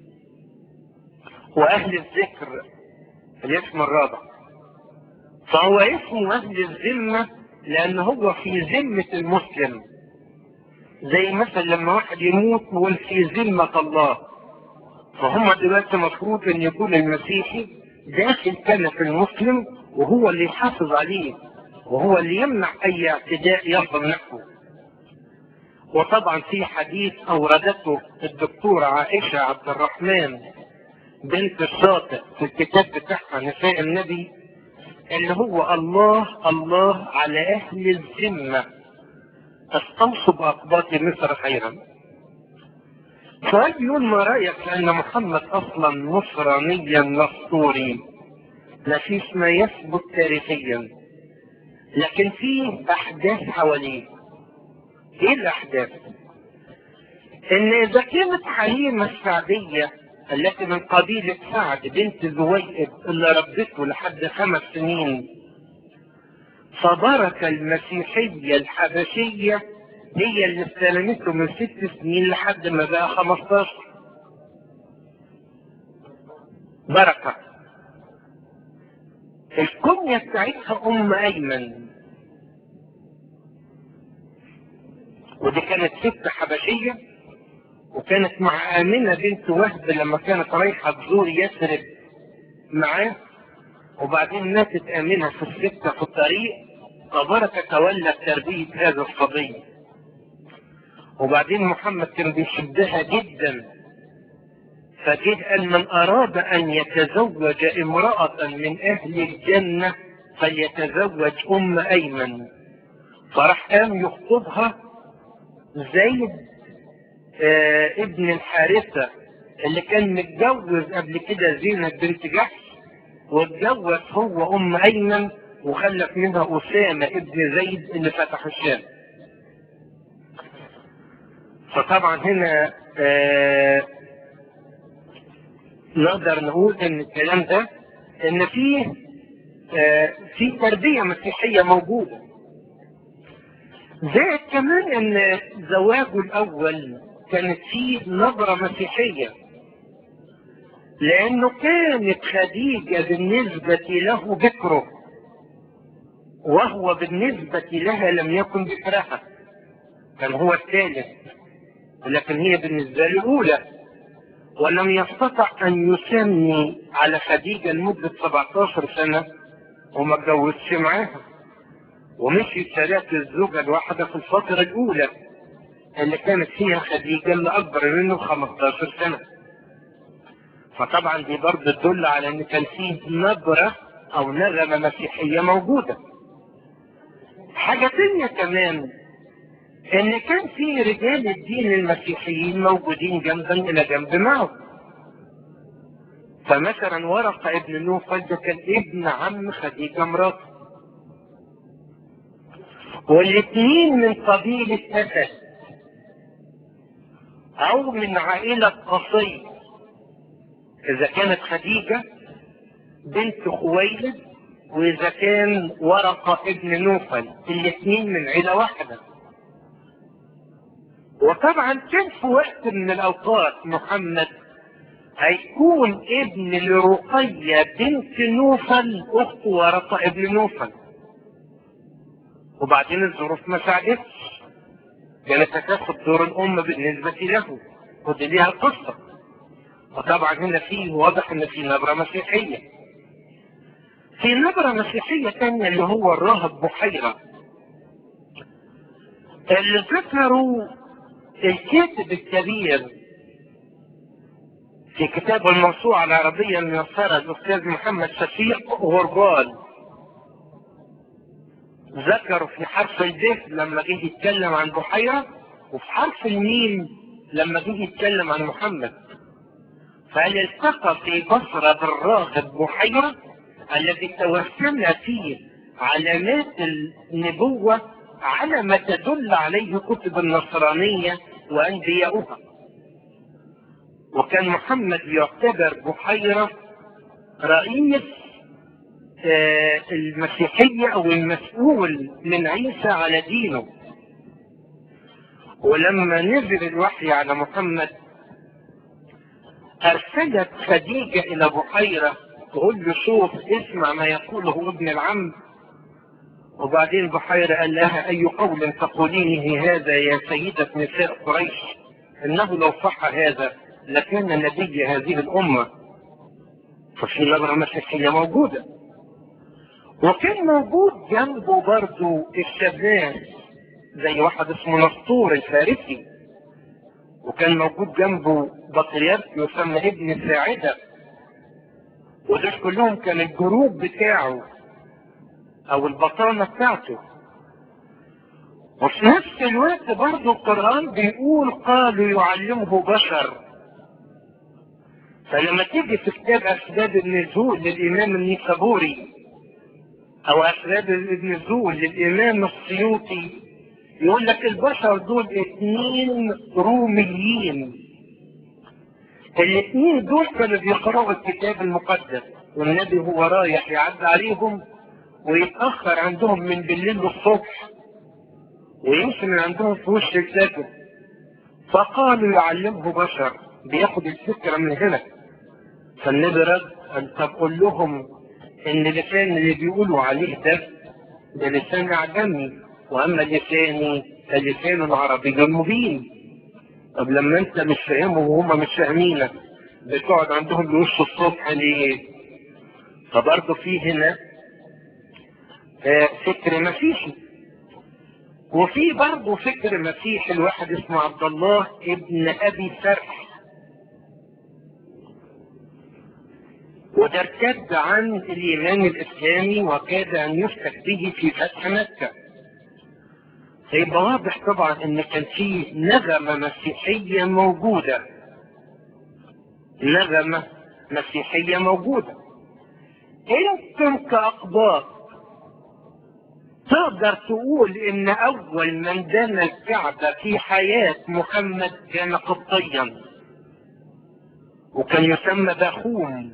وأهل الذكر الاسم الرابع فهو اسمه أهل الذمة لأن هو في ذمة المسلم زي مثلا لما واحد يموت يقول في ذمة الله فهم دلوقتي مفروض أن يكون المسيحي داخل كنف المسلم وهو اللي يحافظ عليه وهو اللي يمنع أي اعتداء يصل نحوه وطبعا في حديث أوردته الدكتورة عائشة عبد الرحمن بنت الشاطئ في الكتاب بتاعها نساء النبي اللي هو الله الله على أهل الذمة استوصوا بأقباط مصر خيرا سؤال بيقول ما رأيك لأن محمد أصلا نصرانيا نسطوري ما فيش ما يثبت تاريخيا لكن في أحداث حواليه ايه الاحداث ان اذا كانت حليمة السعدية التي من قبيلة سعد بنت زويئب اللي ربته لحد خمس سنين فبركة المسيحية الحبشية هي اللي استلمته من ست سنين لحد ما بقى 15 بركة الكنية بتاعتها أم أيمن ودي كانت ست حبشية وكانت مع آمنة بنت وهب لما كانت رايحة تزور يثرب معاه وبعدين ماتت آمنة في السكة في الطريق فبركة تولى تربية هذا الصبي وبعدين محمد كان بيحبها جدا فجه قال من أراد أن يتزوج امرأة من أهل الجنة فليتزوج أم أيمن فراح قام يخطبها زيد آه ابن الحارثة اللي كان متجوز قبل كده زينب بنت جحش واتجوز هو ام ايمن وخلف منها اسامة ابن زيد اللي فتح الشام فطبعا هنا آه نقدر نقول ان الكلام ده ان فيه آه في تربية مسيحية موجودة زائد كمان ان زواجه الاول كانت فيه نظرة مسيحية لانه كانت خديجة بالنسبة له بكره وهو بالنسبة لها لم يكن بكرها كان هو الثالث لكن هي بالنسبة له الاولى ولم يستطع ان يسمي على خديجة لمدة 17 سنة وما اتجوزش معاها ومشي ثلاث الزوجة الواحدة في الفترة الاولى اللي كانت فيها خديجة اللي اكبر منه 15 سنة فطبعا دي برضه تدل على ان كان فيه نبرة او نغمة مسيحية موجودة حاجة تانية كمان ان كان في رجال الدين المسيحيين موجودين جنبا الى جنب معه فمثلا ورقة ابن نوفل ده كان ابن عم خديجة مراته والاثنين من قبيلة اسد او من عائلة قصي اذا كانت خديجة بنت خويلد واذا كان ورقة ابن نوفل الاثنين من عيلة واحدة وطبعا كان في وقت من الاوقات محمد هيكون ابن لرقية بنت نوفل اخت ورقة ابن نوفل وبعدين الظروف ما ساعدتش كانت هتاخد دور الام بالنسبة له ودي ليها قصة وطبعا هنا فيه واضح ان في نبرة مسيحية في نبرة مسيحية تانية اللي هو الراهب بحيرة اللي ذكروا الكاتب الكبير في كتابه الموسوعة العربية الميسرة الأستاذ محمد شفيق غربال ذكروا في حرف الب لما جه يتكلم عن بحيرة وفي حرف الميم لما جه يتكلم عن محمد فقال التقى في بصرة بالراغب بحيرة الذي توسم فيه علامات النبوة على ما تدل عليه كتب النصرانية وأنبياؤها وكان محمد يعتبر بحيرة رئيس آه المسيحية أو المسؤول من عيسى على دينه ولما نزل الوحي على محمد أرسلت خديجة إلى بحيرة تقول له شوف اسمع ما يقوله ابن العم وبعدين بحيرة قال لها أي قول تقولينه هذا يا سيدة نساء قريش إنه لو صح هذا لكان نبي هذه الأمة ففي نظرة مسيحية موجودة وكان موجود جنبه برضو الشباب زي واحد اسمه نسطور الفارسي وكان موجود جنبه بطريرك يسمى ابن ساعدة ودول كلهم كان الجروب بتاعه او البطانة بتاعته وفي نفس الوقت برضه القرآن بيقول قالوا يعلمه بشر فلما تيجي في كتاب اسباب النزول للامام النيسابوري او اسباب النزول للامام السيوطي يقول لك البشر دول اثنين روميين الاثنين دول كانوا بيقرأوا الكتاب المقدس والنبي هو رايح يعدي عليهم ويتأخر عندهم من بالليل للصبح ويمشي من عندهم في وش الكتاب فقالوا يعلمه بشر بياخد الفكرة من هنا فالنبي رد أن طب قول لهم إن لسان اللي بيقولوا عليه ده ده لسان أعجمي وأما لساني لسان عربي مبين طب لما انت مش فاهمهم وهم مش فاهمينك بتقعد عندهم بوش الصبح ليه فبرضه في هنا آه، فكر مسيحي وفي برضه فكر مسيحي الواحد اسمه عبد الله ابن ابي سرح وده ارتد عن الايمان الاسلامي وكاد ان يفتك به في فتح مكه فيبقى واضح طبعا ان كان في نغمه مسيحيه موجوده نغمه مسيحيه موجوده انتم كاقباط تقدر تقول ان اول من بنى الكعبة في حياة محمد كان قبطيا وكان يسمى باخوم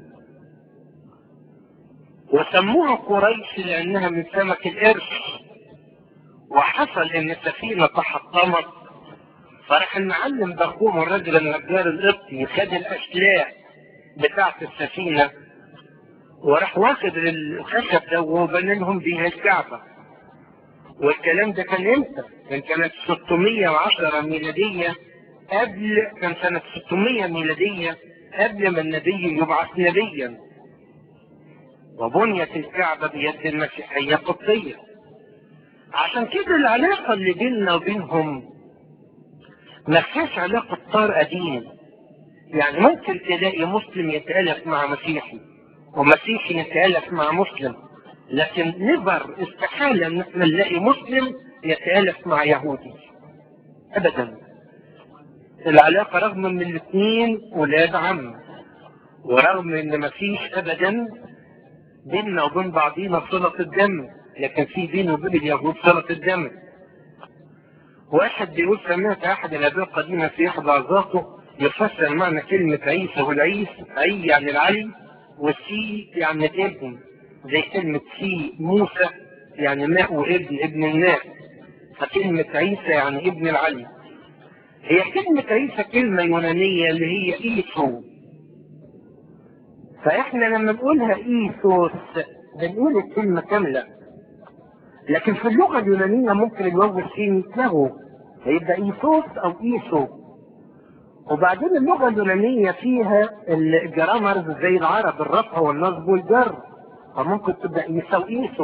وسموها قريش لانها من سمك القرش وحصل ان السفينة تحطمت فراح المعلم باخوم الرجل النجار القبطي خد الاشلاء بتاعة السفينة وراح واخد الخشب ده وبنى لهم بيها الكعبة والكلام ده كان امتى؟ كان كانت 610 ميلادية قبل كان سنة 600 ميلادية قبل ما النبي يبعث نبيا وبنيت الكعبة بيد المسيحية قبطية عشان كده العلاقة اللي بيننا وبينهم ما فيهاش علاقة طار قديم يعني ممكن تلاقي مسلم يتألف مع مسيحي ومسيحي يتألف مع مسلم لكن نبر استحالة ان احنا نلاقي مسلم يتألف مع يهودي ابدا العلاقة رغم ان الاثنين ولاد عم ورغم ان مفيش ابدا بيننا وبين بعضينا صلة الدم لكن في بين وبين اليهود صلة الدم واحد بيقول سمعت احد الاباء قديما في احدى عظاته يفسر معنى كلمة عيسى والعيس عي يعني العلي والسي يعني الابن زي كلمة سي موسى يعني ماء وابن ابن الماء فكلمة عيسى يعني ابن العلي هي كلمة عيسى كلمة يونانية اللي هي ايسو فاحنا لما نقولها ايسوس بنقول الكلمة كاملة لكن في اللغة اليونانية ممكن الواو والسين يتلغوا هيبقى ايسوس او ايسو وبعدين اللغة اليونانية فيها الجرامرز زي العرب الرفع والنصب والجر فممكن تبقى إيسا وإيسو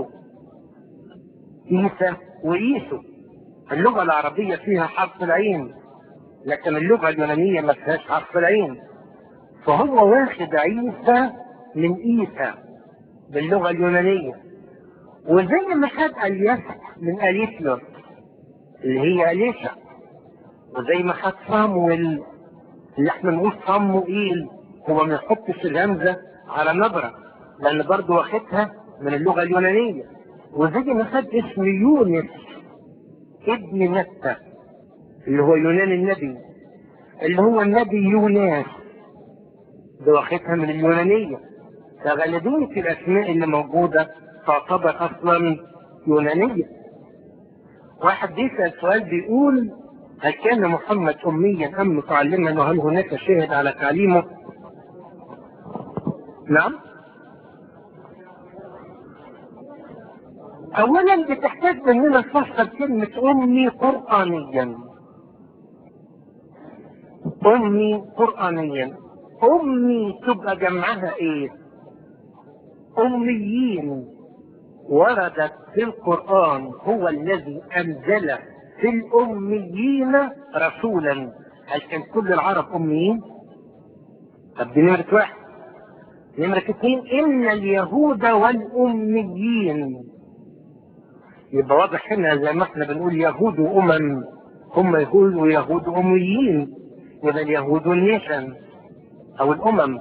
إيسا وإيسو اللغة العربية فيها حرف العين لكن اللغة اليونانية ما فيهاش حرف العين فهو واخد عيسى من إيسا باللغة اليونانية وزي ما خد اليسع من أليسلوس اللي هي أليسا وزي ما خد صامويل اللي احنا نقول صاموئيل هو ما يحطش الهمزة على نبره لان برضه واخدها من اللغه اليونانيه وزي ما خد اسم يونس ابن متى اللي هو يونان النبي اللي هو النبي يوناس ده واخدها من اليونانيه فغالبيه الاسماء اللي موجوده تعتبر اصلا يونانيه واحد بيسال سؤال بيقول هل كان محمد اميا ام متعلما وهل هناك شاهد على تعليمه؟ نعم اولا بتحتاج مننا نفسر كلمة امي قرآنيا امي قرآنيا امي تبقى جمعها ايه اميين وردت في القرآن هو الذي انزل في الاميين رسولا هل كان كل العرب اميين طب دي نمرة واحد نمرة اثنين ان اليهود والاميين يبقى واضح هنا زي ما احنا بنقول يهود وامم هم يهود ويهود اميين يبقى اليهود النيشن او الامم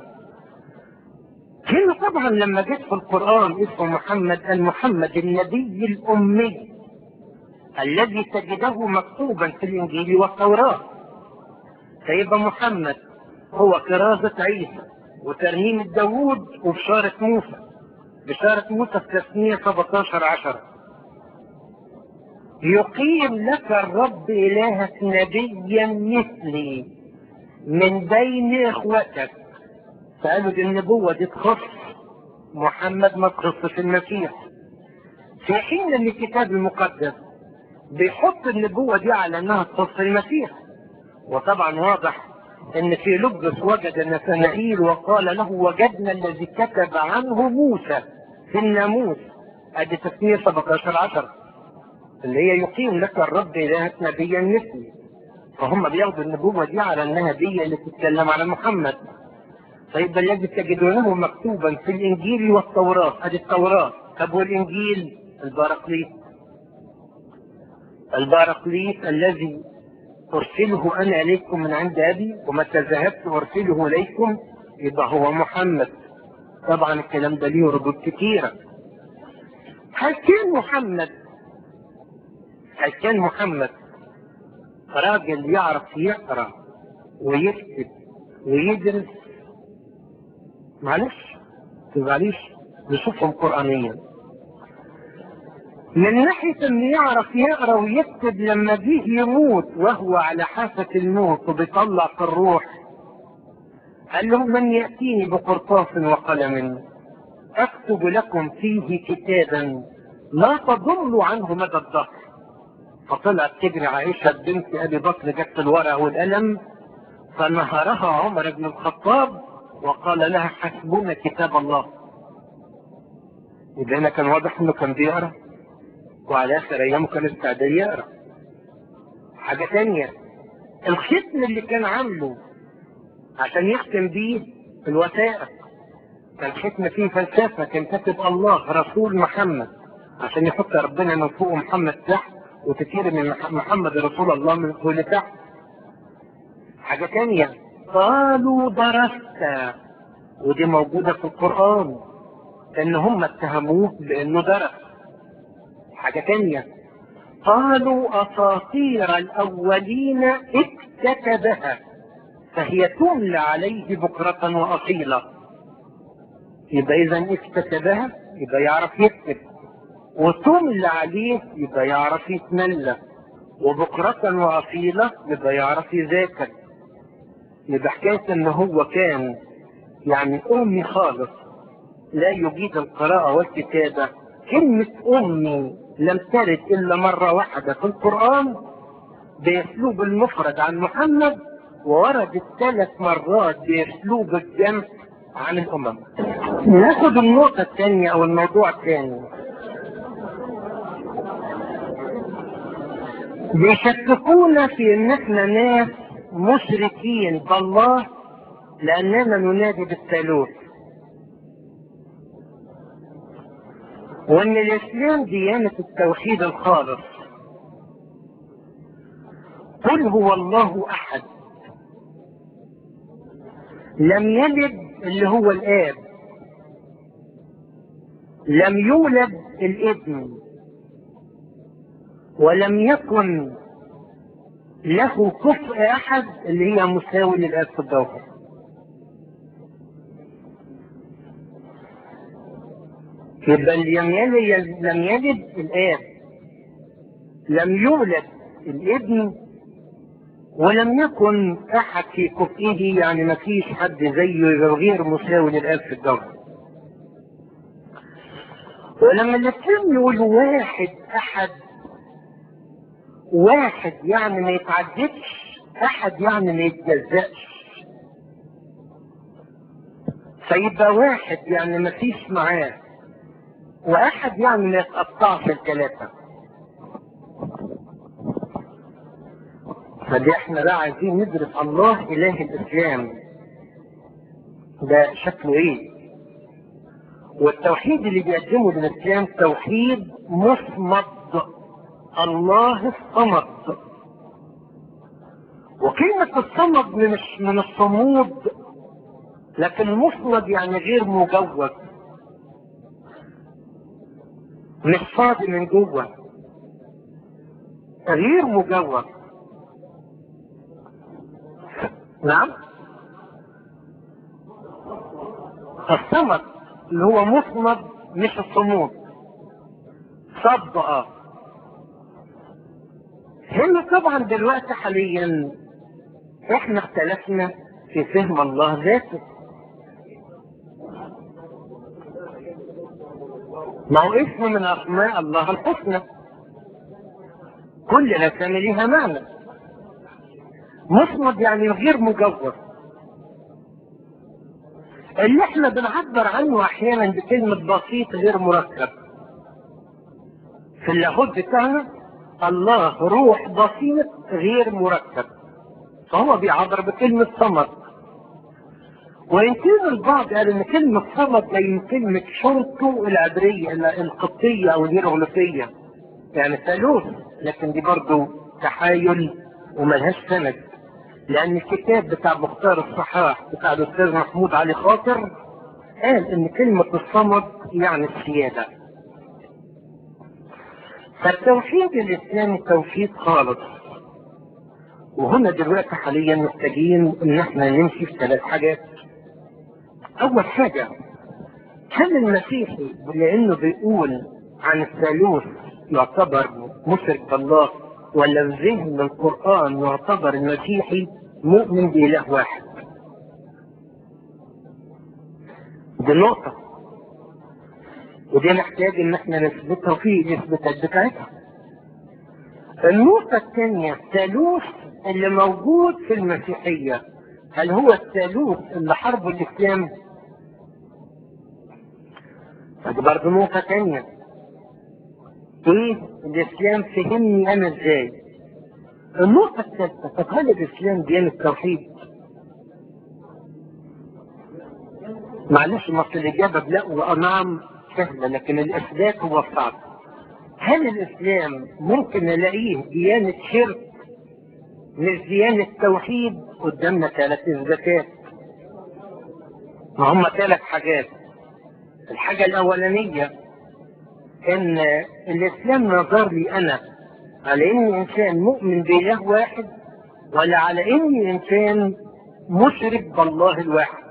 هنا طبعا لما جت في القران اسمه محمد المحمد النبي الامي الذي تجده مكتوبا في الانجيل والتوراه فيبقى محمد هو كرازة عيسى وترنيم داوود وبشارة موسى بشارة موسى في تسمية 17 عشرة يقيم لك الرب إلهك نبيا مثلي من بين إخوتك فقالوا دي النبوة دي تخص محمد ما تخصش المسيح في حين ان الكتاب المقدس بيحط النبوة دي على انها تخص المسيح وطبعا واضح ان في لبس وجد نثنائيل وقال له وجدنا الذي كتب عنه موسى في الناموس ادي تسمية 17 عشر اللي هي يقيم لك الرب الهك نبيا مثلي فهم بياخدوا النبوة دي على انها دي اللي تتكلم على محمد طيب الذي تجدونه مكتوبا في الانجيل والتوراة ادي التوراة طب والانجيل البارقليط البارقليط الذي ارسله انا اليكم من عند ابي ومتى ذهبت ارسله اليكم يبقى هو محمد طبعا الكلام ده ليه ردود كتيرة هل كان محمد هل كان محمد راجل يعرف يقرا ويكتب ويدرس معلش معلش نشوفهم قرآنيا من ناحية انه يعرف يقرا ويكتب لما جه يموت وهو على حافة الموت وبيطلع في الروح قال لهم من يأتيني بقرطاس وقلم اكتب لكم فيه كتابا لا تضلوا عنه مدى الدهر فطلعت تجري عائشة بنت ابي بكر جت الورق والقلم فنهرها عمر بن الخطاب وقال لها حسبنا كتاب الله يبقى هنا كان واضح انه كان بيقرا وعلى اخر ايامه كان استعداد يقرا حاجه ثانيه الختم اللي كان عامله عشان يختم بيه الوثائق كان ختم فيه فلسفه كان كاتب الله رسول محمد عشان يحط ربنا من فوق محمد تحت وتتير من محمد رسول الله من فوق لتحت حاجه ثانيه قالوا درست ودي موجوده في القران ان هم اتهموه بانه درس حاجة تانية قالوا اساطير الاولين اكتتبها فهي تملى عليه بكرة واصيلة يبقى اذا اكتتبها يبقى يعرف يكتب وتملى عليه يبقى يعرف يتملى وبكرة واصيلة يبقى يعرف يذاكر يبقى حكاية ان هو كان يعني امي خالص لا يجيد القراءة والكتابة كلمة أمي لم ترد إلا مرة واحدة في القرآن بأسلوب المفرد عن محمد ووردت ثلاث مرات بأسلوب الجمع عن الأمم ناخد النقطة الثانية أو الموضوع الثاني بيشككونا في إن إحنا ناس مشركين بالله لأننا ننادي بالثالوث وان الاسلام ديانة التوحيد الخالص قل هو الله احد لم يلد اللي هو الاب لم يولد الابن ولم يكن له كفء احد اللي هي مساوي للاب في الجوهر يبقى لم يلد لم يلد الاب لم يولد الابن ولم يكن احد في كفئه يعني ما فيش حد زيه غير مساوي للاب في الجوهر ولما الاثنين يقولوا واحد احد واحد يعني ما يتعددش احد يعني ما يتجزأش فيبقى واحد يعني ما فيش معاه واحد يعني ما يتقطعش الثلاثة فدي احنا بقى عايزين ندرس الله اله الاسلام ده شكله ايه والتوحيد اللي بيقدمه الاسلام توحيد مصمد الله الصمد وكلمة الصمد مش من الصمود لكن المصمد يعني غير مجوز مش فاضي من جوه غير مجوز نعم الصمد اللي هو مصمد مش الصمود صب اه هنا طبعا دلوقتي حاليا احنا اختلفنا في فهم الله ذاته ما هو اسم من اسماء الله الحسنى كل الاسامي ليها معنى مصمد يعني غير مجوز اللي احنا بنعبر عنه احيانا بكلمة بسيط غير مركب في اللاهوت بتاعنا الله روح بسيط غير مركب فهو بيعبر بكلمة صمد وإن كان البعض قال إن كلمة صمد جاي من كلمة شرطه العبرية القبطية أو الهيروغليفية يعني ثالوث لكن دي برضه تحايل وملهاش سند لأن الكتاب بتاع مختار الصحاح بتاع الأستاذ محمود علي خاطر قال إن كلمة الصمد يعني السيادة فالتوحيد الإسلامي توحيد خالص وهنا دلوقتي حاليا محتاجين إن احنا نمشي في ثلاث حاجات أول حاجة هل المسيحي لأنه بيقول عن الثالوث يعتبر مشرك بالله ولا في ذهن القرآن يعتبر المسيحي مؤمن بإله واحد دي نقطة ودي نحتاج ان احنا نثبتها في الاثباتات بتاعتها النقطة الثانية الثالوث اللي موجود في المسيحية هل هو الثالوث اللي حربه الاسلام؟ فدي برضه نقطة ثانية ايه الاسلام فهمني انا ازاي؟ النقطة الثالثة طب هل الاسلام ديانة توحيد؟ معلش ما اصل الاجابة بلا ونعم سهلة لكن الاثبات هو صعب هل الاسلام ممكن نلاقيه ديانة شرك مش ديانة توحيد قدامنا ثلاث اثباتات ما هم ثلاث حاجات الحاجة الاولانية ان الاسلام نظر لي انا على اني انسان مؤمن باله واحد ولا على اني انسان مشرك بالله الواحد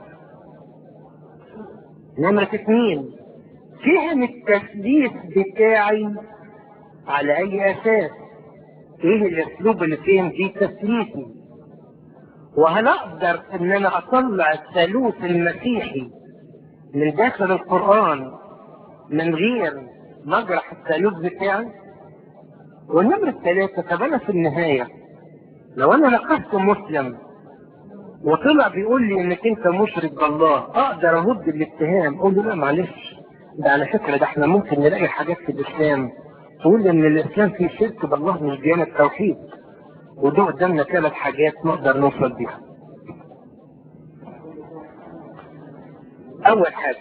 نمرة اثنين فهم التثليث بتاعي على اي اساس ايه الاسلوب اللي فهم فيه تثليثي وهل اقدر ان انا اطلع الثالوث المسيحي من داخل القرآن من غير مجرح الثالوث بتاعي والنمرة الثلاثة طب انا في النهاية لو انا لقيت مسلم وطلع بيقول لي انك انت مشرك بالله اقدر ارد الاتهام اقول له لا معلش ده على فكره ده احنا ممكن نلاقي حاجات في الاسلام تقول ان الاسلام فيه شرك بالله مش ديانه توحيد وده قدامنا ثلاث حاجات نقدر نوصل بيها اول حاجه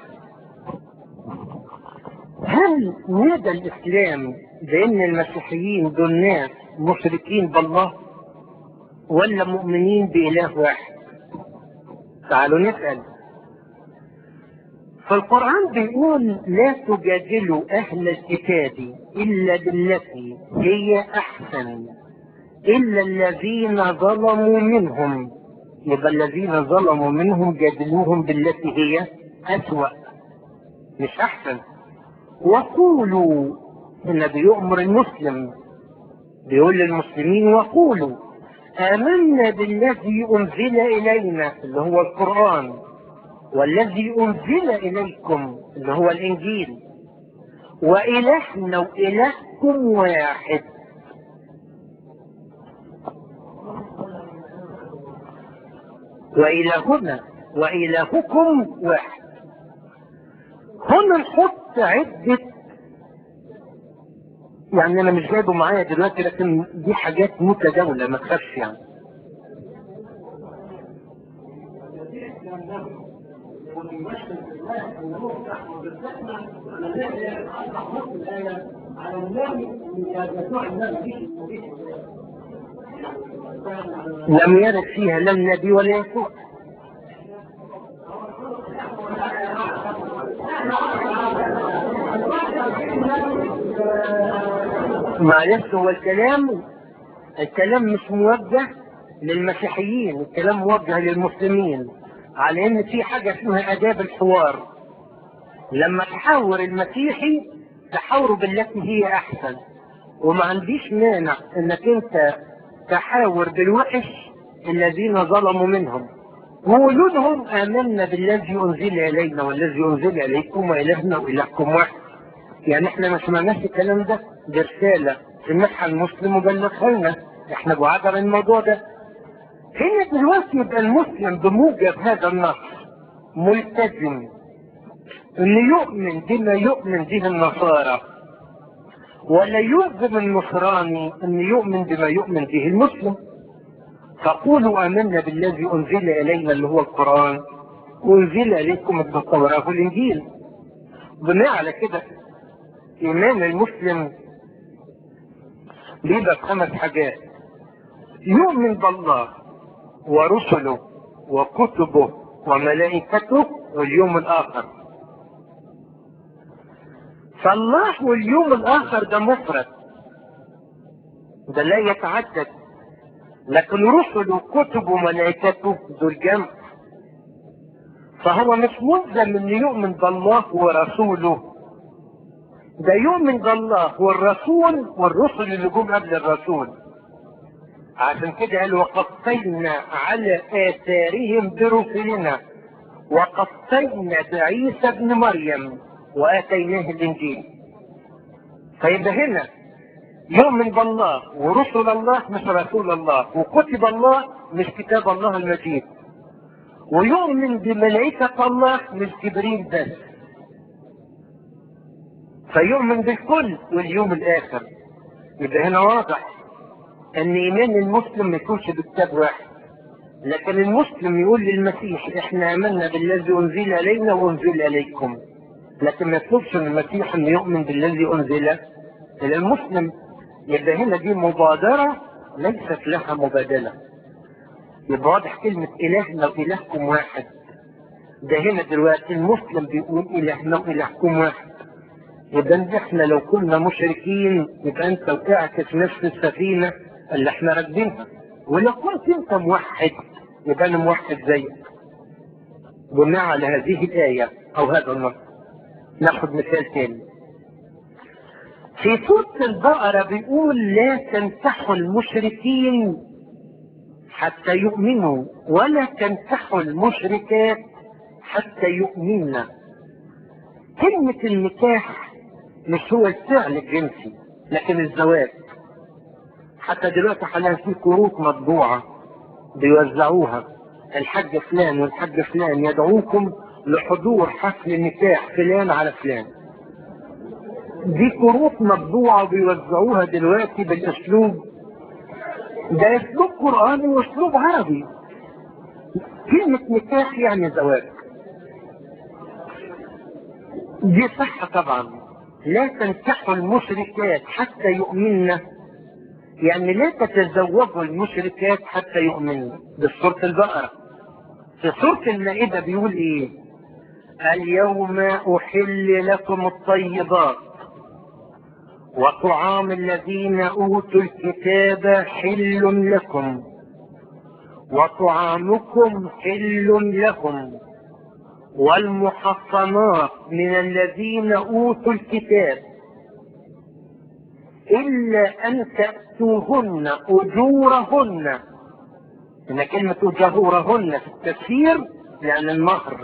هل نادى الاسلام بان المسيحيين دول ناس مشركين بالله ولا مؤمنين باله واحد تعالوا نسأل فالقرآن بيقول لا تجادلوا أهل الكتاب إلا بالتي هي أحسن إلا الذين ظلموا منهم يبقى الذين ظلموا منهم جادلوهم بالتي هي أسوأ مش أحسن وقولوا النبي يؤمر المسلم بيقول للمسلمين وقولوا آمنا بالذي أنزل إلينا اللي هو القرآن والذي أنزل إليكم اللي هو الإنجيل وإلهنا وإلهكم واحد وإلهنا وإلهكم واحد هنا نحط عدة يعني انا مش جايبه معايا دلوقتي لكن دي حاجات متداولة ما تخافش يعني لم يرد فيها لا النبي ولا يسوع معلش هو الكلام الكلام مش موجه للمسيحيين الكلام موجه للمسلمين على ان في حاجه اسمها اداب الحوار لما تحاور المسيحي تحاوره بالتي هي احسن وما عنديش مانع انك انت تحاور بالوحش الذين ظلموا منهم وقولوا لهم امنا بالذي انزل الينا والذي انزل اليكم والهنا والهكم واحد يعني احنا ما سمعناش الكلام ده دي رساله سمعها المسلم وبلغها لنا احنا بعاد عن الموضوع ده هنا دلوقتي يبقى المسلم بموجب هذا النص ملتزم انه يؤمن بما يؤمن به النصارى ولا يلزم النصراني ان يؤمن بما يؤمن به المسلم فقولوا امنا بالذي انزل الينا اللي هو القران وانزل اليكم التوراه والانجيل بناء على كده ايمان المسلم بيبقى خمس حاجات يؤمن بالله ورسله وكتبه وملائكته واليوم الاخر فالله واليوم الاخر ده مفرد ده لا يتعدد لكن رسله وكتبه وملائكته دول جمع فهو مش ملزم انه يؤمن بالله ورسوله ده يؤمن بالله والرسول والرسل اللي جم قبل الرسول عشان كده قال وقفينا على اثارهم برسلنا وقفينا بعيسى ابن مريم واتيناه الانجيل فيبقى هنا يؤمن بالله ورسل الله مش رسول الله وكتب الله مش كتاب الله المجيد ويؤمن بملائكة الله مش جبريل بس فيؤمن بالكل واليوم الاخر يبقى هنا واضح ان ايمان المسلم ما يكونش بكتاب واحد لكن المسلم يقول للمسيح احنا امنا بالذي انزل الينا وانزل اليكم لكن ما يطلبش من المسيح انه يؤمن بالذي انزل الى المسلم يبقى هنا دي مبادرة ليست لها مبادلة يبقى واضح كلمة إلهنا وإلهكم واحد ده هنا دلوقتي المسلم بيقول إلهنا وإلهكم واحد يبقى احنا لو كنا مشركين يبقى انت وقعت في نفس السفينة اللي احنا راكبينها ولو كنت انت موحد يبقى انا موحد زيك بناء على هذه الآية أو هذا النص ناخد مثال تاني في سورة البقرة بيقول لا تنكحوا المشركين حتى يؤمنوا ولا تنكحوا المشركات حتى يؤمنن كلمة النكاح مش هو الفعل الجنسي لكن الزواج حتى دلوقتي حاليا في كروت مطبوعة بيوزعوها الحاج فلان والحاج فلان يدعوكم لحضور حفل نكاح فلان على فلان دي كروت مطبوعة وبيوزعوها دلوقتي بالاسلوب ده اسلوب قرآني واسلوب عربي كلمة نكاح يعني زواج دي صح طبعا لا تنكحوا المشركات حتى يؤمنن يعني لا تتزوجوا المشركات حتى يؤمنن دي سورة البقرة في سورة المائدة بيقول ايه اليوم احل لكم الطيبات وطعام الذين اوتوا الكتاب حل لكم وطعامكم حل لهم والمحصنات من الذين اوتوا الكتاب الا ان تاتوهن اجورهن ان كلمه اجورهن في التفسير يعني المهر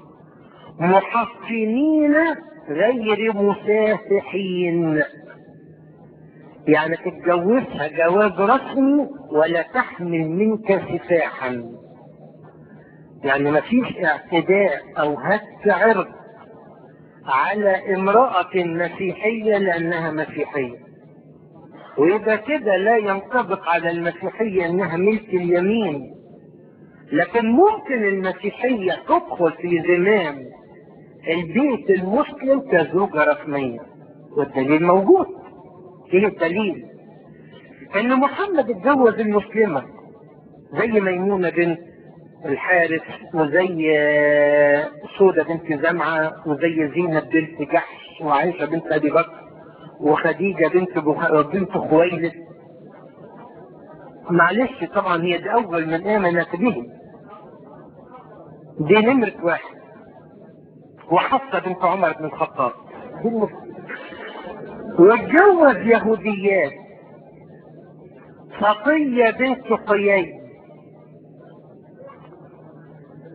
محصنين غير مسافحين يعني تتجوزها جواز رسمي ولا تحمل منك سفاحا يعني ما فيش اعتداء او هتك عرض على امرأة مسيحية لانها مسيحية ويبقى كده لا ينطبق على المسيحية انها ملك اليمين لكن ممكن المسيحية تدخل في زمام البيت المسلم كزوجة رسمية والدليل موجود ايه الدليل ان محمد اتجوز المسلمة زي ميمونة بنت الحارث وزي سودة بنت زمعة وزي زينب بنت جحش وعائشة بنت ابي بكر وخديجة بنت بخ... بنت خويلد معلش طبعا هي دي اول من امنت به دي نمرة واحد وحفصة بنت عمر بن الخطاب دي المسلمة واتجوز يهوديات صفية بنت حيي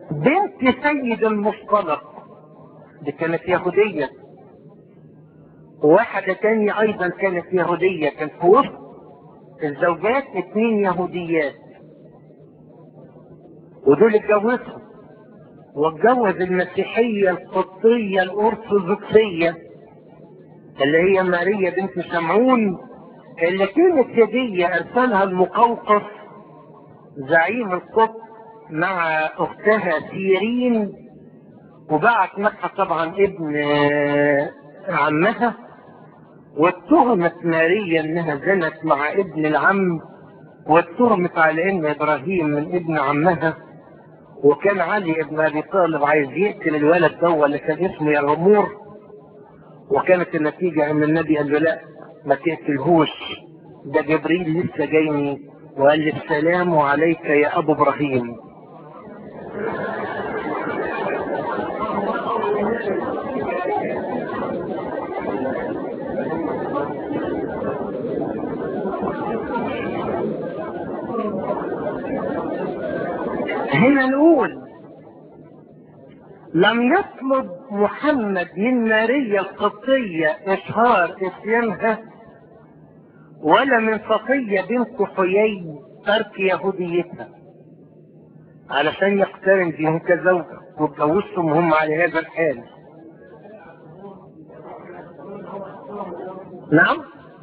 بنت سيد المصطلق دي كانت يهودية وواحدة تانية ايضا كانت يهودية كان في وسط الزوجات اتنين يهوديات ودول اتجوزهم واتجوز المسيحية القبطية الأرثوذكسية اللي هي ماريا بنت شمعون اللي كانت هدية أرسلها المقوقس زعيم القبط مع أختها سيرين وبعت معها طبعا ابن عمها واتهمت ماريا انها زنت مع ابن العم واتهمت على ان ابراهيم من ابن عمها وكان علي ابن ابي طالب عايز يقتل الولد ده اللي كان اسمه يرمور وكانت النتيجة ان النبي قال له لا ما تقتلهوش ده جبريل لسه جايني وقال لي السلام عليك يا ابو ابراهيم هنا نقول لم يطلب محمد من ماريا القبطية إشهار إسلامها ولا من صفية بنت حيي ترك يهوديتها علشان يقترن بهم كزوجة واتجوزهم هم على هذا الحال نعم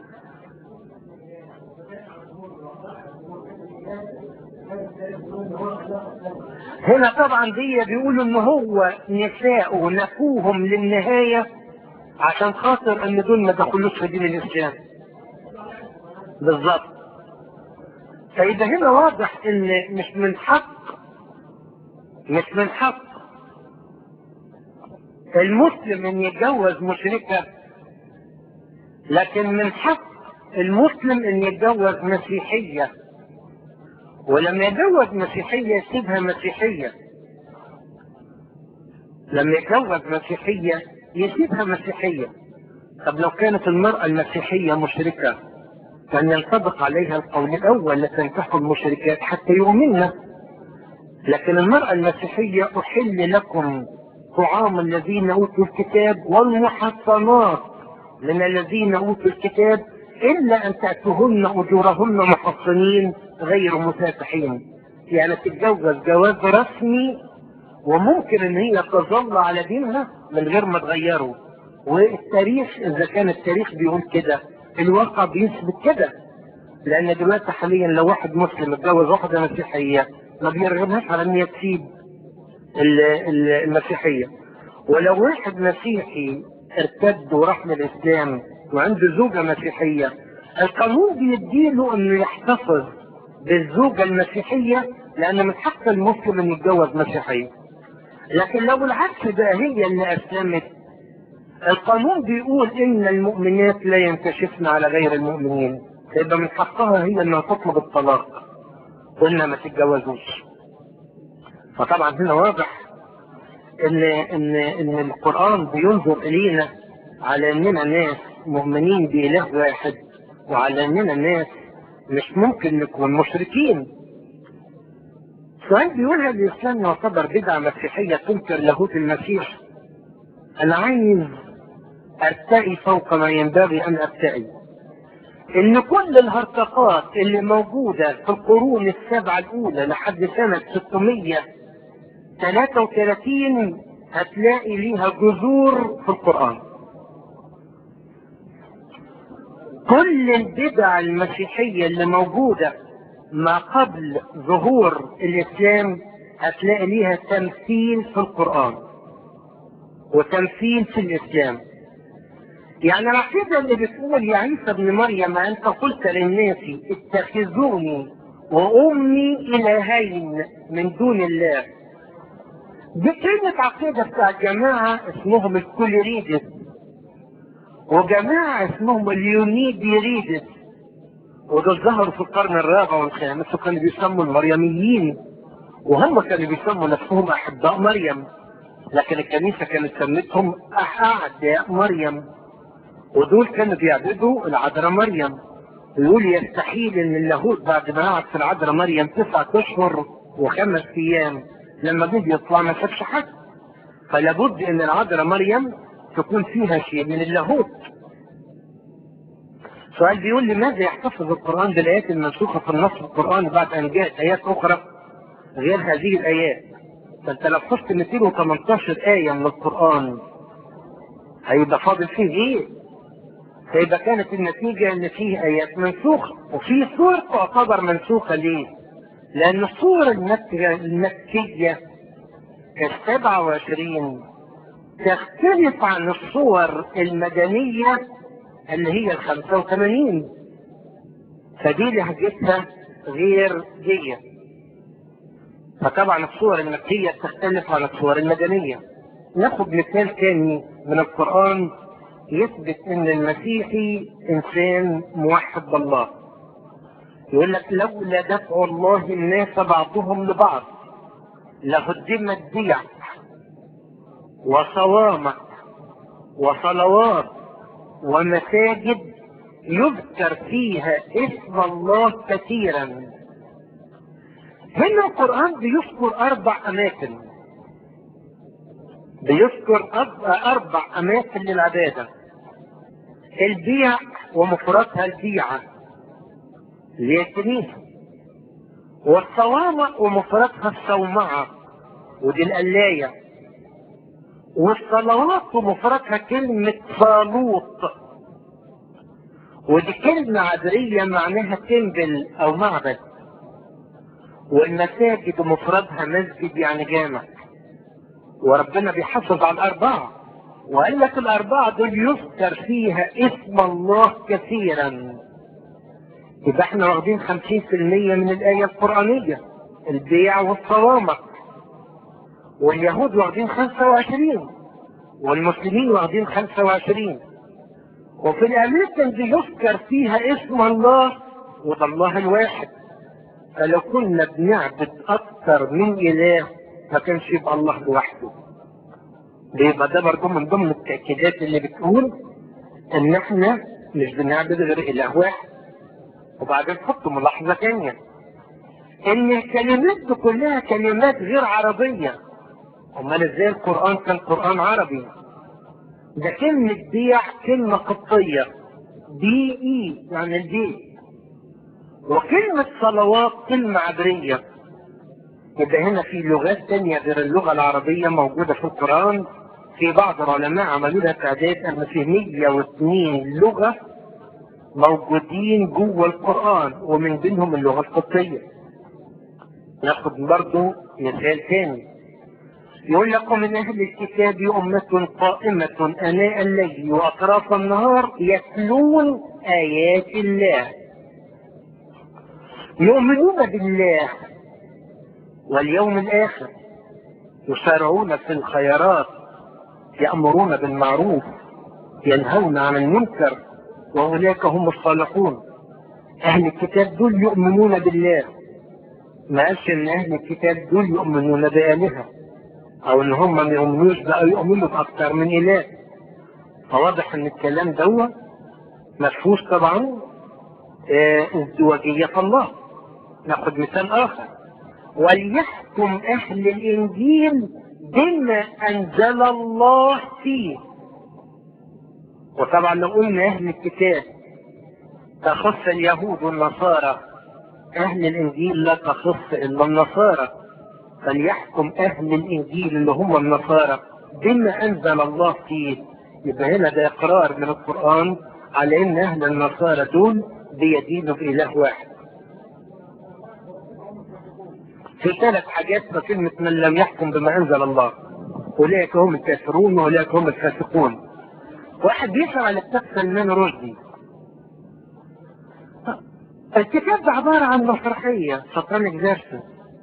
هنا طبعا دي بيقولوا ان هو نساء نفوهم للنهاية عشان خاطر ان دول ما دخلوش في دين الاسلام بالظبط فيبقى هنا واضح ان مش من حق مش من حق المسلم ان يتجوز مشركة لكن من حق المسلم ان يتجوز مسيحية ولما يتجوز مسيحية يسيبها مسيحية لما يتجوز مسيحية يسيبها مسيحية طب لو كانت المرأة المسيحية مشركة كان ينطبق عليها القول الأول لا تنكحوا المشركات حتى يؤمنن لكن المرأة المسيحية أحل لكم طعام الذين أوتوا الكتاب والمحصنات من الذين أوتوا الكتاب إلا أن تأتوهن أجورهن محصنين غير مسافحين يعني تتجوز جواز رسمي وممكن ان هي تظل على دينها من غير ما تغيره والتاريخ اذا كان التاريخ بيقول كده الواقع بيثبت كده لان دلوقتي حاليا لو واحد مسلم اتجوز واحده مسيحيه ما بيرغبهاش على ان هي تسيب المسيحيه ولو واحد مسيحي ارتد وراح للاسلام وعنده زوجه مسيحيه القانون بيديله انه يحتفظ بالزوجة المسيحية لأن من حق المسلم أن يتجوز مسيحية لكن لو العكس بقى هي اللي أسلمت القانون بيقول إن المؤمنات لا ينكشفن على غير المؤمنين يبقى من حقها هي أنها تطلب الطلاق وإنها ما تتجوزوش فطبعا هنا واضح إن إن إن القرآن بينظر إلينا على إننا ناس مؤمنين بإله واحد وعلى إننا ناس مش ممكن نكون مشركين سؤال بيقول هل الاسلام يعتبر بدعة مسيحية تنكر لاهوت المسيح انا عايز ارتقي فوق ما ينبغي ان ارتقي ان كل الهرطقات اللي موجودة في القرون السبعة الاولى لحد سنة 633 هتلاقي ليها جذور في القرآن كل البدع المسيحية اللي موجودة ما قبل ظهور الإسلام هتلاقي ليها تمثيل في القرآن وتمثيل في الإسلام يعني العقيدة اللي بتقول يا عيسى ابن مريم أنت قلت للناس اتخذوني وأمي إلهين من دون الله دي كانت عقيدة بتاع جماعة اسمهم الكوليريدس وجماعة اسمهم اليونيدي ريدس ودول ظهروا في القرن الرابع والخامس وكانوا بيسموا المريميين وهم كانوا بيسموا نفسهم أحباء مريم لكن الكنيسة كانت سمتهم أعداء مريم ودول كانوا بيعبدوا العذراء مريم ويقول يستحيل ان اللاهوت بعد ما قعد في العذراء مريم تسعة اشهر وخمس ايام لما جه يطلع ما شافش حد فلابد ان العذراء مريم تكون فيها شيء من اللاهوت سؤال بيقول لماذا يحتفظ القرآن بالآيات المنسوخة في النص القرآني بعد أن جاءت آيات أخرى غير هذه الآيات فأنت لو حفظت 218 آية من القرآن هيبقى فاضل فيه إيه؟ فيبقى كانت النتيجة إن فيه آيات منسوخة وفي صور تعتبر منسوخة ليه؟ لأن الصور المكية المكية كالسبعة وعشرين تختلف عن الصور المدنية اللي هي الخمسة وثمانين فدي لهجتها غير دي فطبعا الصور المكية تختلف عن الصور المدنية ناخد مثال تاني من القرآن يثبت ان المسيحي انسان موحد بالله يقول لك لولا دفع الله الناس بعضهم لبعض لهدمت بيع وصوامع وصلوات ومساجد يذكر فيها اسم الله كثيرا هنا القرآن بيذكر أربع أماكن بيذكر أربع أماكن للعبادة البيع ومفردها البيعة اللي هي الكنيسة والصوامع ومفردها الصومعة ودي القلاية والصلوات ومفردها كلمة صالوط ودي كلمة عبرية معناها تنبل أو معبد والمساجد مفردها مسجد يعني جامع وربنا بيحافظ على الأربعة وقال لك الأربعة دول يذكر فيها اسم الله كثيرا يبقى احنا واخدين 50% من الآية القرآنية البيع والصوامع واليهود واخدين 25 والمسلمين واخدين 25 وفي الأماكن دي يذكر فيها اسم الله وده الله الواحد فلو كنا بنعبد أكثر من إله ما كانش يبقى الله لوحده بيبقى ده برضه من ضمن التأكيدات اللي بتقول إن إحنا مش بنعبد غير إله واحد وبعدين حط ملاحظة تانية إن الكلمات دي كلها كلمات غير عربية أمال إزاي القرآن كان قرآن عربي ده كلمة بيع كلمة قبطية بي إي يعني البيت وكلمة صلوات كلمة عبرية يبقى هنا في لغات تانية غير اللغة العربية موجودة في القرآن في بعض العلماء عملوا لها تعداد أن في 102 لغة موجودين جوه القرآن ومن بينهم اللغة القبطية ناخد برضو مثال ثاني يقول لكم من أهل الكتاب أمة قائمة أناء الليل وأطراف النهار يتلون آيات الله يؤمنون بالله واليوم الآخر يسارعون في الخيرات يأمرون بالمعروف ينهون عن المنكر وأولئك هم الصالحون أهل الكتاب دول يؤمنون بالله ما قالش إن أهل الكتاب دول يؤمنون بآلهة أو إن هم ما يؤمنوش بقى يؤمنوا بأكثر من إله فواضح إن الكلام دوت مفهوش طبعا ازدواجية الله ناخد مثال آخر وليحكم أهل الإنجيل بما أنزل الله فيه وطبعا لو قلنا أهل الكتاب تخص اليهود والنصارى أهل الإنجيل لا تخص إلا النصارى فليحكم أهل الإنجيل اللي هم النصارى بما أنزل الله فيه يبقى هنا ده إقرار من القرآن على إن أهل النصارى دول بيدينوا بإله واحد في ثلاث حاجات في كلمة من لم يحكم بما أنزل الله أولئك هم الكافرون وأولئك هم الفاسقون واحد بيسأل على كتاب سلمان رشدي الكتاب ده عبارة عن مسرحية ساتانيك فيرسس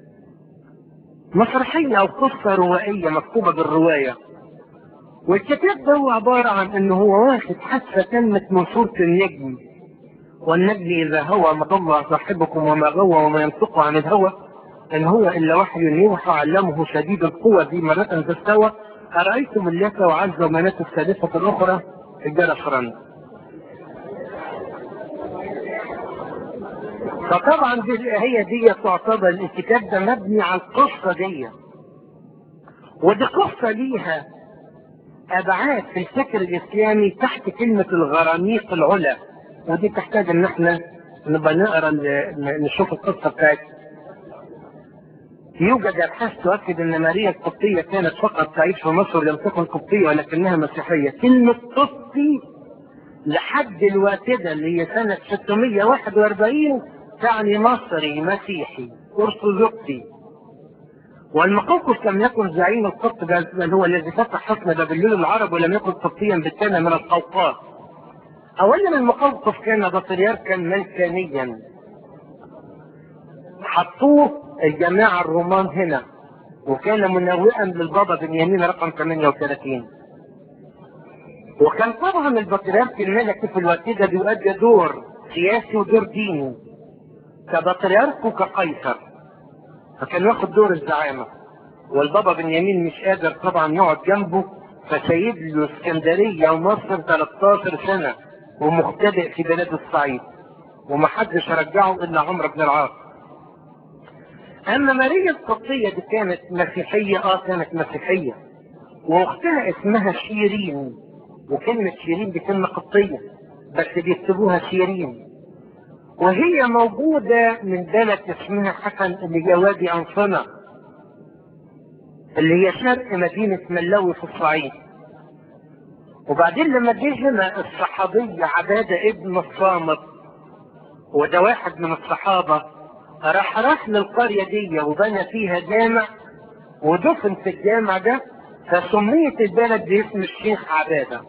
مسرحية أو قصة روائية مكتوبة بالرواية والكتاب ده هو عبارة عن إنه هو واخد حادثة تمت من سورة النجم والنجم إذا هوى ما ضل صاحبكم وما غوى وما ينطق عن الهوى إن هو إلا وحي يوحى علمه شديد القوة ذي مرة تستوى أرأيتم اللات وعز ومناة الثالثة الأخرى الجرى فرنسا فطبعا دي هي دي تعتبر الكتاب ده مبني على القصة دي ودي قصة ليها أبعاد في الفكر الإسلامي تحت كلمة الغرانيق العلا ودي تحتاج ان احنا نبقى نقرا ال- نشوف القصه بتاعتها يوجد ابحاث تؤكد ان ماريا القبطيه كانت فقط تعيش في مصر لم تكن قبطيه ولكنها مسيحيه كلمه قبطي لحد الواتده اللي هي سنه 641 تعني مصري مسيحي ارثوذكسي والمقوقس لم يكن زعيم القبط بل هو الذي فتح حصن بابلون العرب ولم يكن قبطيا بالكلمه من القوقاس اولا المقوقس كان بطريركا ملكانيا حطوه الجماعة الرومان هنا وكان منوئا للبابا بنيامين رقم 38 وكان طبعا البطريرك الملكي في الوقت ده بيؤدي دور سياسي ودور ديني كبطريرك وكقيصر فكان واخد دور الزعامة والبابا بنيامين مش قادر طبعا يقعد جنبه فسيد له اسكندرية ومصر 13 سنة ومختبئ في بلاد الصعيد ومحدش رجعه الا عمرو بن العاص اما ماريا القبطية دي كانت مسيحية اه كانت مسيحية واختها اسمها شيرين وكلمة شيرين دي كلمة قبطية بس بيكتبوها شيرين وهي موجودة من بلد اسمها حسن اللي هي وادي أنصنة اللي هي شرق مدينة ملوي في الصعيد وبعدين لما جه هنا الصحابي عبادة ابن الصامت وده واحد من الصحابة راح راح للقرية دي وبنى فيها جامع ودفن في الجامع ده فسميت البلد باسم الشيخ عبادة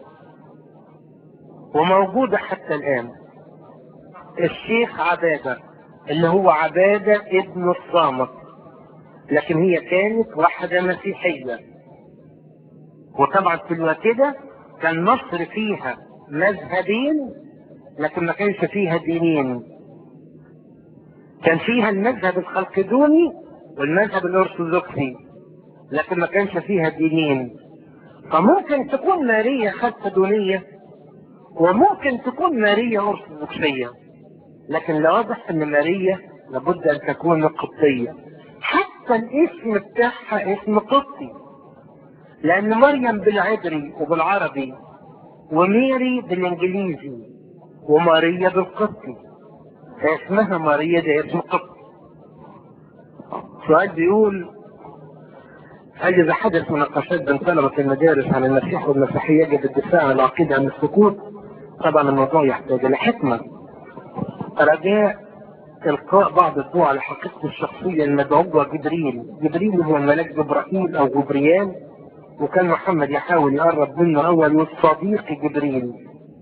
وموجودة حتى الآن الشيخ عبادة اللي هو عبادة ابن الصامت لكن هي كانت واحدة مسيحية وطبعا في الوقت ده كان مصر فيها مذهبين لكن ما كانش فيها دينين كان فيها المذهب الخلقدوني والمذهب الارثوذكسي لكن ما كانش فيها دينين فممكن تكون ماريا خلقدونية وممكن تكون ماريا ارثوذكسية لكن لا واضح ان ماريا لابد ان تكون قبطية حتى الاسم بتاعها اسم قبطي لان مريم بالعبري وبالعربي وميري بالانجليزي وماريا بالقبطي اسمها ماريا ده اسم قبطي سؤال بيقول هل إذا حدث مناقشات بين طلبة المدارس عن المسيح والمسيحية يجب الدفاع عن العقيدة عن السكوت؟ طبعا الموضوع يحتاج إلى حكمة. رجاء إلقاء بعض الضوء على حقيقة الشخصية المدعوة جبريل، جبريل هو الملاك جبرائيل أو جبريال وكان محمد يحاول يقرب منه أول يقول صديق جبريل.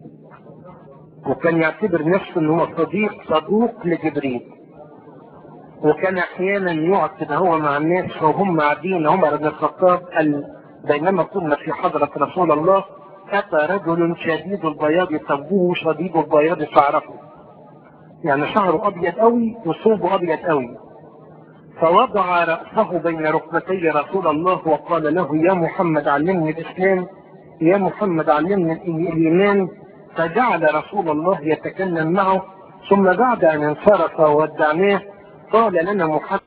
وكان يعتبر نفسه إن هو صديق صدوق لجبريل. وكان احيانا يقعد كده هو مع الناس وهم قاعدين عمر بن الخطاب قال بينما كنا في حضرة رسول الله اتى رجل شديد البياض ثوبه شديد البياض شعره يعني شعره ابيض قوي وثوبه ابيض قوي فوضع رأسه بين ركبتي رسول الله وقال له يا محمد علمني الاسلام يا محمد علمني الايمان فجعل رسول الله يتكلم معه ثم بعد ان انصرف وودعناه قال لنا محمد